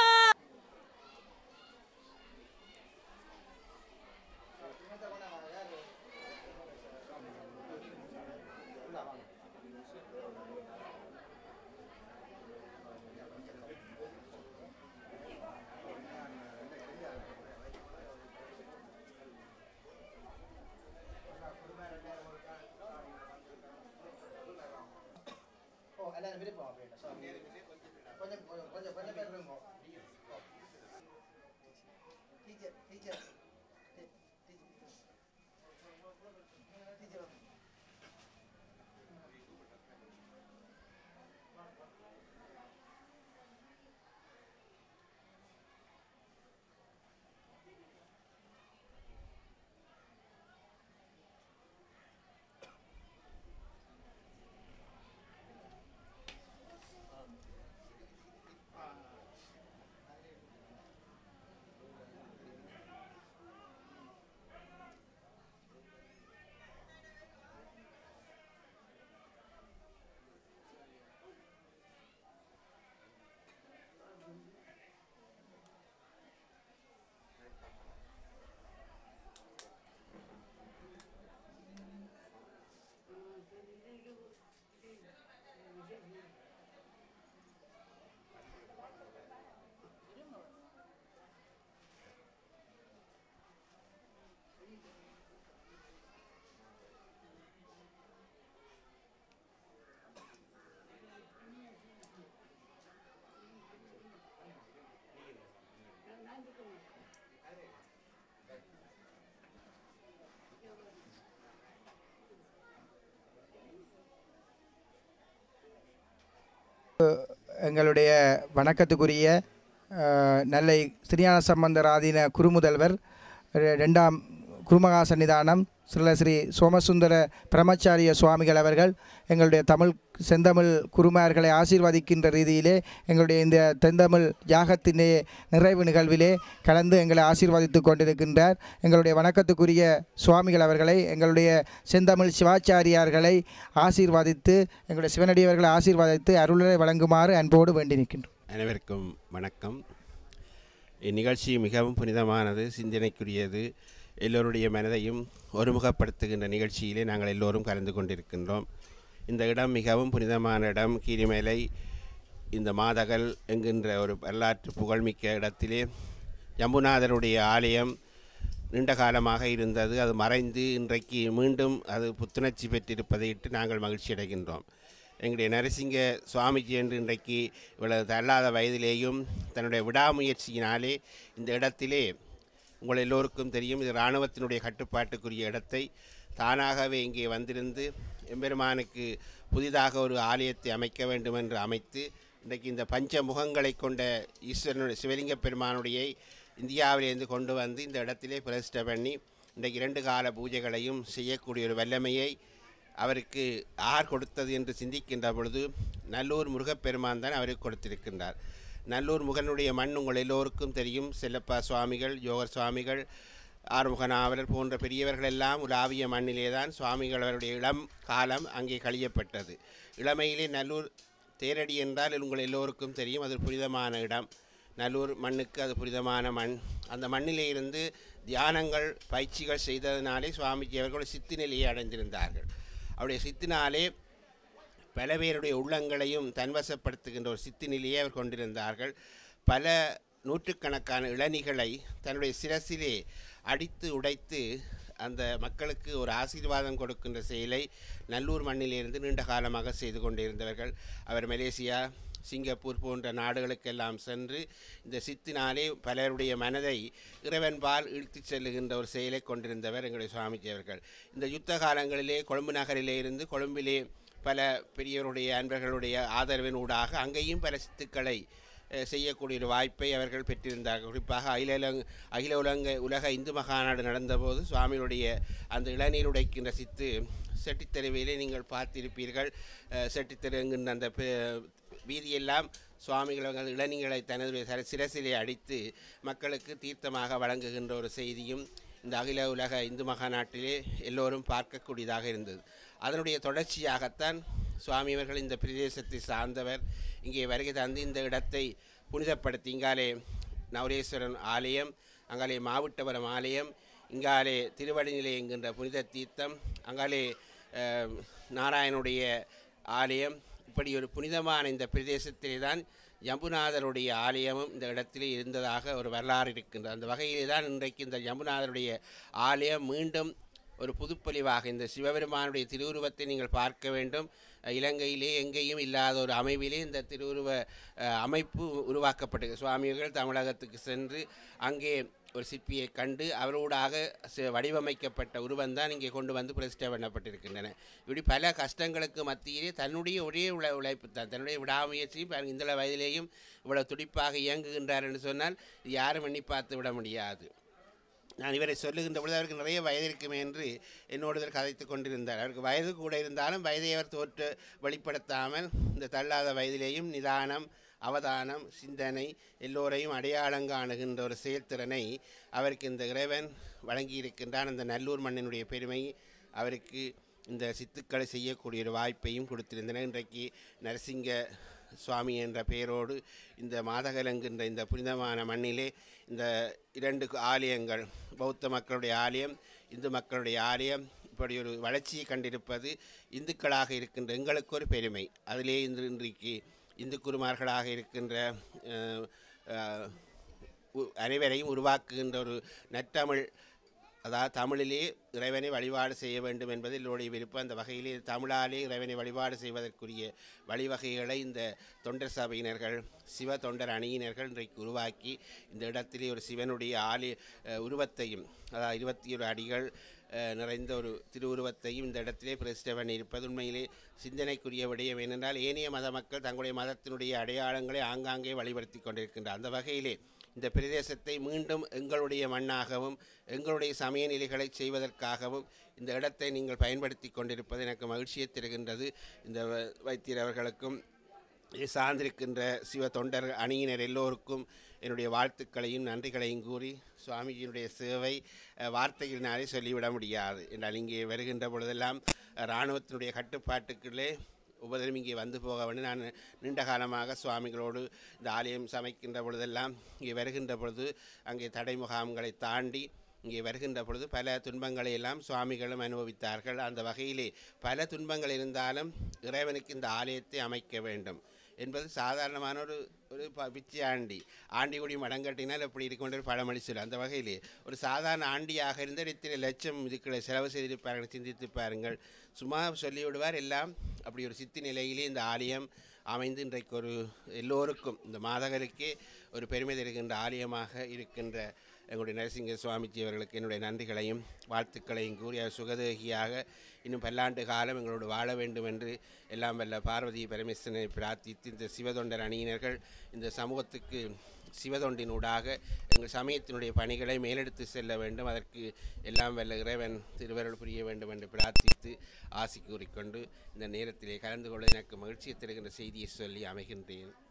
S8: எங்களுடைய வணக்கத்துக்குரிய அஹ், நெல்லை ஸ்ரீஞான சம்பந்தர் ஆதீன குருமுதல்வர் ரெ- ரெண்டாம் குருமகா சன்னிதானம் ஸ்ரீல ஸ்ரீ சோமசுந்தர பிரம்மச்சாரிய சுவாமிகள் அவர்கள் எங்களுடைய தமிழ் செந்தமிழ் குருமார்களை ஆசீர்வதிக்கின்ற ரீதியிலே எங்களுடைய இந்த தென்தமிழ் யாகத்தினே நிறைவு நிகழ்விலே கலந்து எங்களை ஆசீர்வதித்து கொண்டிருக்கின்றார் எங்களுடைய வணக்கத்துக்குரிய சுவாமிகள் அவர்களை எங்களுடைய செந்தமிழ் சிவாச்சாரியார்களை ஆசீர்வதித்து எங்களுடைய சிவனடியவர்களை ஆசீர்வதித்து அருளை வழங்குமாறு அன்போடு வேண்டி நிற்கின்றோம்
S9: அனைவருக்கும் வணக்கம் இந்நிகழ்ச்சி மிகவும் புனிதமானது சிந்தனைக்குரியது எல்லோருடைய மனதையும் ஒருமுகப்படுத்துகின்ற நிகழ்ச்சியிலே நாங்கள் எல்லோரும் கலந்து கொண்டிருக்கின்றோம் இந்த இடம் மிகவும் புனிதமான இடம் கீரிமலை இந்த மாதகல் என்கின்ற ஒரு வரலாற்று புகழ்மிக்க இடத்திலே ஜம்புநாதருடைய ஆலயம் நீண்ட காலமாக இருந்தது அது மறைந்து இன்றைக்கு மீண்டும் அது புத்துணர்ச்சி பெற்றிருப்பதையிட்டு நாங்கள் மகிழ்ச்சி அடைகின்றோம் எங்களுடைய நரசிங்க சுவாமிஜி என்று இன்றைக்கு இவ்வளவு தள்ளாத வயதிலேயும் தன்னுடைய விடாமுயற்சியினாலே இந்த இடத்திலே உங்கள் எல்லோருக்கும் தெரியும் இது இராணுவத்தினுடைய கட்டுப்பாட்டுக்குரிய இடத்தை தானாகவே இங்கே வந்திருந்து எம்பெருமானுக்கு புதிதாக ஒரு ஆலயத்தை அமைக்க வேண்டும் என்று அமைத்து இன்றைக்கு இந்த பஞ்ச முகங்களை கொண்ட ஈஸ்வரனுடைய சிவலிங்க பெருமானுடைய இந்தியாவிலிருந்து கொண்டு வந்து இந்த இடத்திலே பிரதிஷ்டை பண்ணி இன்றைக்கு இரண்டு கால பூஜைகளையும் செய்யக்கூடிய ஒரு வல்லமையை அவருக்கு யார் கொடுத்தது என்று சிந்திக்கின்ற பொழுது நல்லூர் முருகப்பெருமான் தான் அவருக்கு கொடுத்திருக்கின்றார் நல்லூர் முகனுடைய மண் உங்கள் எல்லோருக்கும் தெரியும் செல்லப்பா சுவாமிகள் யோகர் சுவாமிகள் ஆறுமுகநாவலர் போன்ற பெரியவர்கள் எல்லாம் உலாவிய மண்ணிலே தான் சுவாமிகள் அவருடைய இளம் காலம் அங்கே கழியப்பட்டது இளமையிலே நல்லூர் தேரடி என்றால் உங்கள் எல்லோருக்கும் தெரியும் அது ஒரு புனிதமான இடம் நல்லூர் மண்ணுக்கு அது புனிதமான மண் அந்த மண்ணிலே இருந்து தியானங்கள் பயிற்சிகள் செய்ததினாலே சுவாமிஜி அவர்கள் சித்து நிலையை அடைந்திருந்தார்கள் அவருடைய சித்தினாலே பல பேருடைய உள்ளங்களையும் தன்வசப்படுத்துகின்ற ஒரு சித்து நிலையை அவர் கொண்டிருந்தார்கள் பல நூற்றுக்கணக்கான இளநிகளை தன்னுடைய சிரசிலே அடித்து உடைத்து அந்த மக்களுக்கு ஒரு ஆசீர்வாதம் கொடுக்கின்ற செயலை நல்லூர் மண்ணிலிருந்து நீண்ட காலமாக செய்து கொண்டிருந்தவர்கள் அவர் மலேசியா சிங்கப்பூர் போன்ற நாடுகளுக்கெல்லாம் சென்று இந்த சித்தினாலே பலருடைய மனதை இறைவன்பால் இழுத்துச் செல்லுகின்ற ஒரு செயலை கொண்டிருந்தவர் எங்களுடைய சுவாமிஜி அவர்கள் இந்த யுத்த காலங்களிலே கொழும்பு நகரிலே இருந்து கொழும்பிலே பல பெரியவருடைய அன்பர்களுடைய ஆதரவின் ஊடாக அங்கேயும் பல சித்துக்களை அஹ், செய்யக்கூடிய ஒரு வாய்ப்பை அவர்கள் பெற்றிருந்தார்கள் குறிப்பாக அகில இலங் அகில உலக உலக இந்து மகாநாடு நடந்தபோது சுவாமியுடைய அந்த இளநீர் உடைக்கின்ற சித்து செட்டித்தெருவிலே நீங்கள் பார்த்திருப்பீர்கள் அஹ், செட்டித்தெரு என்கின்ற அந்த பெ- வீதியெல்லாம் சுவாமிகள் அவர்கள் இளநீங்களை தனது சர- சிரசிலே அடித்து மக்களுக்கு தீர்த்தமாக வழங்குகின்ற ஒரு செய்தியும் இந்த அகில உலக இந்து மகாநாட்டிலே எல்லோரும் பார்க்கக்கூடியதாக இருந்தது அதனுடைய தொடர்ச்சியாகத்தான் சுவாமி அவர்கள் இந்த பிரதேசத்தை சார்ந்தவர் இங்கே வருகை தந்து இந்த இடத்தை புனிதப்படுத்தி இங்காலே நவரேஸ்வரன் ஆலயம் அங்காலே மாவட்டபுரம் ஆலயம் இங்காலே திருவடிநிலை என்கின்ற புனித தீர்த்தம் அங்காலே அஹ், நாராயணுடைய ஆலயம் இப்படி ஒரு புனிதமான இந்த பிரதேசத்திலே தான் ஜம்புநாதருடைய ஆலயமும் இந்த இடத்திலே இருந்ததாக ஒரு வரலாறு இருக்கின்றது அந்த வகையிலே தான் இன்றைக்கு இந்த ஜம்புநாதருடைய ஆலயம் மீண்டும் ஒரு புதுப்பொலிவாக இந்த சிவபெருமானுடைய திருவுருவத்தை நீங்கள் பார்க்க வேண்டும் அஹ் இலங்கையிலே எங்கேயும் இல்லாத ஒரு அமைவிலே இந்த திருவுருவ அஹ், அமைப்பு உருவாக்கப்பட்டது சுவாமிகள் தமிழகத்துக்கு சென்று அங்கே ஒரு சிற்பியை கண்டு அவரோடாக ச- வடிவமைக்கப்பட்ட உருவம்தான் இங்கே கொண்டு வந்து பிரதிஷ்டை பண்ணப்பட்டிருக்கின்றன இப்படி பல கஷ்டங்களுக்கு மத்தியிலே தன்னுடைய ஒரே உழ உழைப்பு தான் தன்னுடைய விடாமுயற்சியும் பாருங்க, இந்த வயதிலேயும் இவ்வளவு துடிப்பாக இயங்குகின்றார் என்று சொன்னால் இது யாரும் எண்ணி பார்த்து விட முடியாது நான் இவரை சொல்லுகின்ற பொழுது அவருக்கு நிறைய வயது இருக்குமே என்று என்னோடு இவர் கதைத்து கொண்டிருந்தார் அவருக்கு வயது கூட இருந்தாலும் வயதை அவர் தோற்று வெளிப்படுத்தாமல் இந்த தள்ளாத வயதிலேயும் நிதானம் அவதானம் சிந்தனை எல்லோரையும் அடையாளம் காணுகின்ற ஒரு செயல்திறனை அவருக்கு இந்த இறைவன் வழங்கியிருக்கின்றான் அந்த நல்லூர் மண்ணினுடைய பெருமை அவருக்கு இந்த சித்துக்களை செய்யக்கூடிய ஒரு வாய்ப்பையும் கொடுத்திருந்தன இன்றைக்கு நரசிங்க சுவாமி என்ற பெயரோடு இந்த மாதகல் என்கின்ற இந்த புனிதமான மண்ணிலே இந்த இரண்டு ஆலயங்கள் பௌத்த மக்களுடைய ஆலயம் இந்து மக்களுடைய ஆலயம் இப்படி ஒரு வளர்ச்சியை கண்டிருப்பது இந்துக்களாக இருக்கின்ற எங்களுக்கு ஒரு பெருமை அதிலே இன்று இன்றைக்கு இந்து குருமார்களாக இருக்கின்ற அஹ், அஹ், உ- அனைவரையும் உருவாக்குகின்ற ஒரு நற்றமிழ் அதாவது தமிழிலே இறைவனை வழிபாடு செய்ய வேண்டும் என்பது எல்லோருடைய விருப்பம் அந்த வகையிலே தமிழாலே இறைவனை வழிபாடு செய்வதற்குரிய வழிவகைகளை இந்த தொண்டர் சபையினர்கள் சிவ தொண்டர் அணியினர்கள் இன்றைக்கு உருவாக்கி இந்த இடத்திலே ஒரு சிவனுடைய ஆலய அஹ், உருவத்தையும் அதாவது இருபத்தி ஒரு அடிகள் அஹ், நிறைந்த ஒரு திருவுருவத்தையும் இந்த இடத்திலே பிரதிஷ்டை பண்ணியிருப்பது உண்மையிலே சிந்தனைக்குரிய விடயம் ஏனென்றால் ஏனைய மத மக்கள் தங்களுடைய மதத்தினுடைய அடையாளங்களை ஆங்காங்கே வழிபடுத்தி கொண்டிருக்கின்றார் அந்த வகையிலே இந்த பிரதேசத்தை மீண்டும் எங்களுடைய மண்ணாகவும் எங்களுடைய சமய நிலைகளை செய்வதற்காகவும் இந்த இடத்தை நீங்கள் பயன்படுத்தி கொண்டிருப்பது எனக்கு மகிழ்ச்சியை தருகின்றது இந்த வ- வைத்தியர் அவர்களுக்கும் இதை சார்ந்திருக்கின்ற சிவ தொண்டர் அணியினர் எல்லோருக்கும் என்னுடைய வாழ்த்துக்களையும் நன்றிகளையும் கூறி சுவாமிஜியினுடைய சேவை அஹ், வார்த்தைகளினாலே சொல்லிவிட முடியாது என்றால் இங்கே வருகின்ற பொழுதெல்லாம் அஹ், இராணுவத்தினுடைய கட்டுப்பாட்டுக்குள்ளே உபதரம் இங்கே வந்து போக வேண்டும் நான் நீண்ட காலமாக சுவாமிகளோடு இந்த ஆலயம் சமைக்கின்ற பொழுதெல்லாம் இங்கே வருகின்ற பொழுது அங்கே தடை முகாம்களை தாண்டி இங்கே வருகின்ற பொழுது பல துன்பங்களை எல்லாம் சுவாமிகளும் அனுபவித்தார்கள் அந்த வகையிலே பல துன்பங்கள் இருந்தாலும் இறைவனுக்கு இந்த ஆலயத்தை அமைக்க வேண்டும் என்பது சாதாரணமான ஒரு ஒரு ப- பிச்சை ஆண்டி ஆண்டி கூடி மடங்கட்டினால் எப்படி இருக்கின்ற ஒரு பழமொழி சொல்லு அந்த வகையிலே ஒரு சாதாரண ஆண்டியாக இருந்த இத்தனை லட்சம் இதுக்களை செலவு செய்திருப்பார்கள் சிந்தித்து பாருங்கள் சும்மா சொல்லிவிடுவார் எல்லாம் அப்படி ஒரு சித்தி நிலையிலே இந்த ஆலயம் அமைந்து இன்றைக்கு ஒரு எல்லோருக்கும் இந்த மாதகருக்கே ஒரு பெருமை தருகின்ற ஆலயமாக இருக்கின்ற எங்களுடைய நரசிங்க சுவாமிஜி அவர்களுக்கு என்னுடைய நன்றிகளையும் வாழ்த்துக்களையும் கூறி அவர் சுகதேகியாக இன்னும் பல்லாண்டு காலம் எங்களோடு வாழ வேண்டும் என்று எல்லாம் வல்ல பார்வதி பரமேஸ்வரனை பிரார்த்தித்து இந்த சிவதொண்டர் அணியினர்கள் இந்த சமூகத்துக்கு சிவதொண்டினூடாக எங்கள் சமயத்தினுடைய பணிகளை மேலெடுத்து செல்ல வேண்டும் அதற்கு எல்லாம் வல்ல இறைவன் திருவருள் புரிய வேண்டும் என்று பிரார்த்தித்து ஆசி கூறிக்கொண்டு இந்த நேரத்திலே கலந்து கொள்ள எனக்கு மகிழ்ச்சியை தருகின்ற செய்தியை சொல்லி அமைகின்றேன்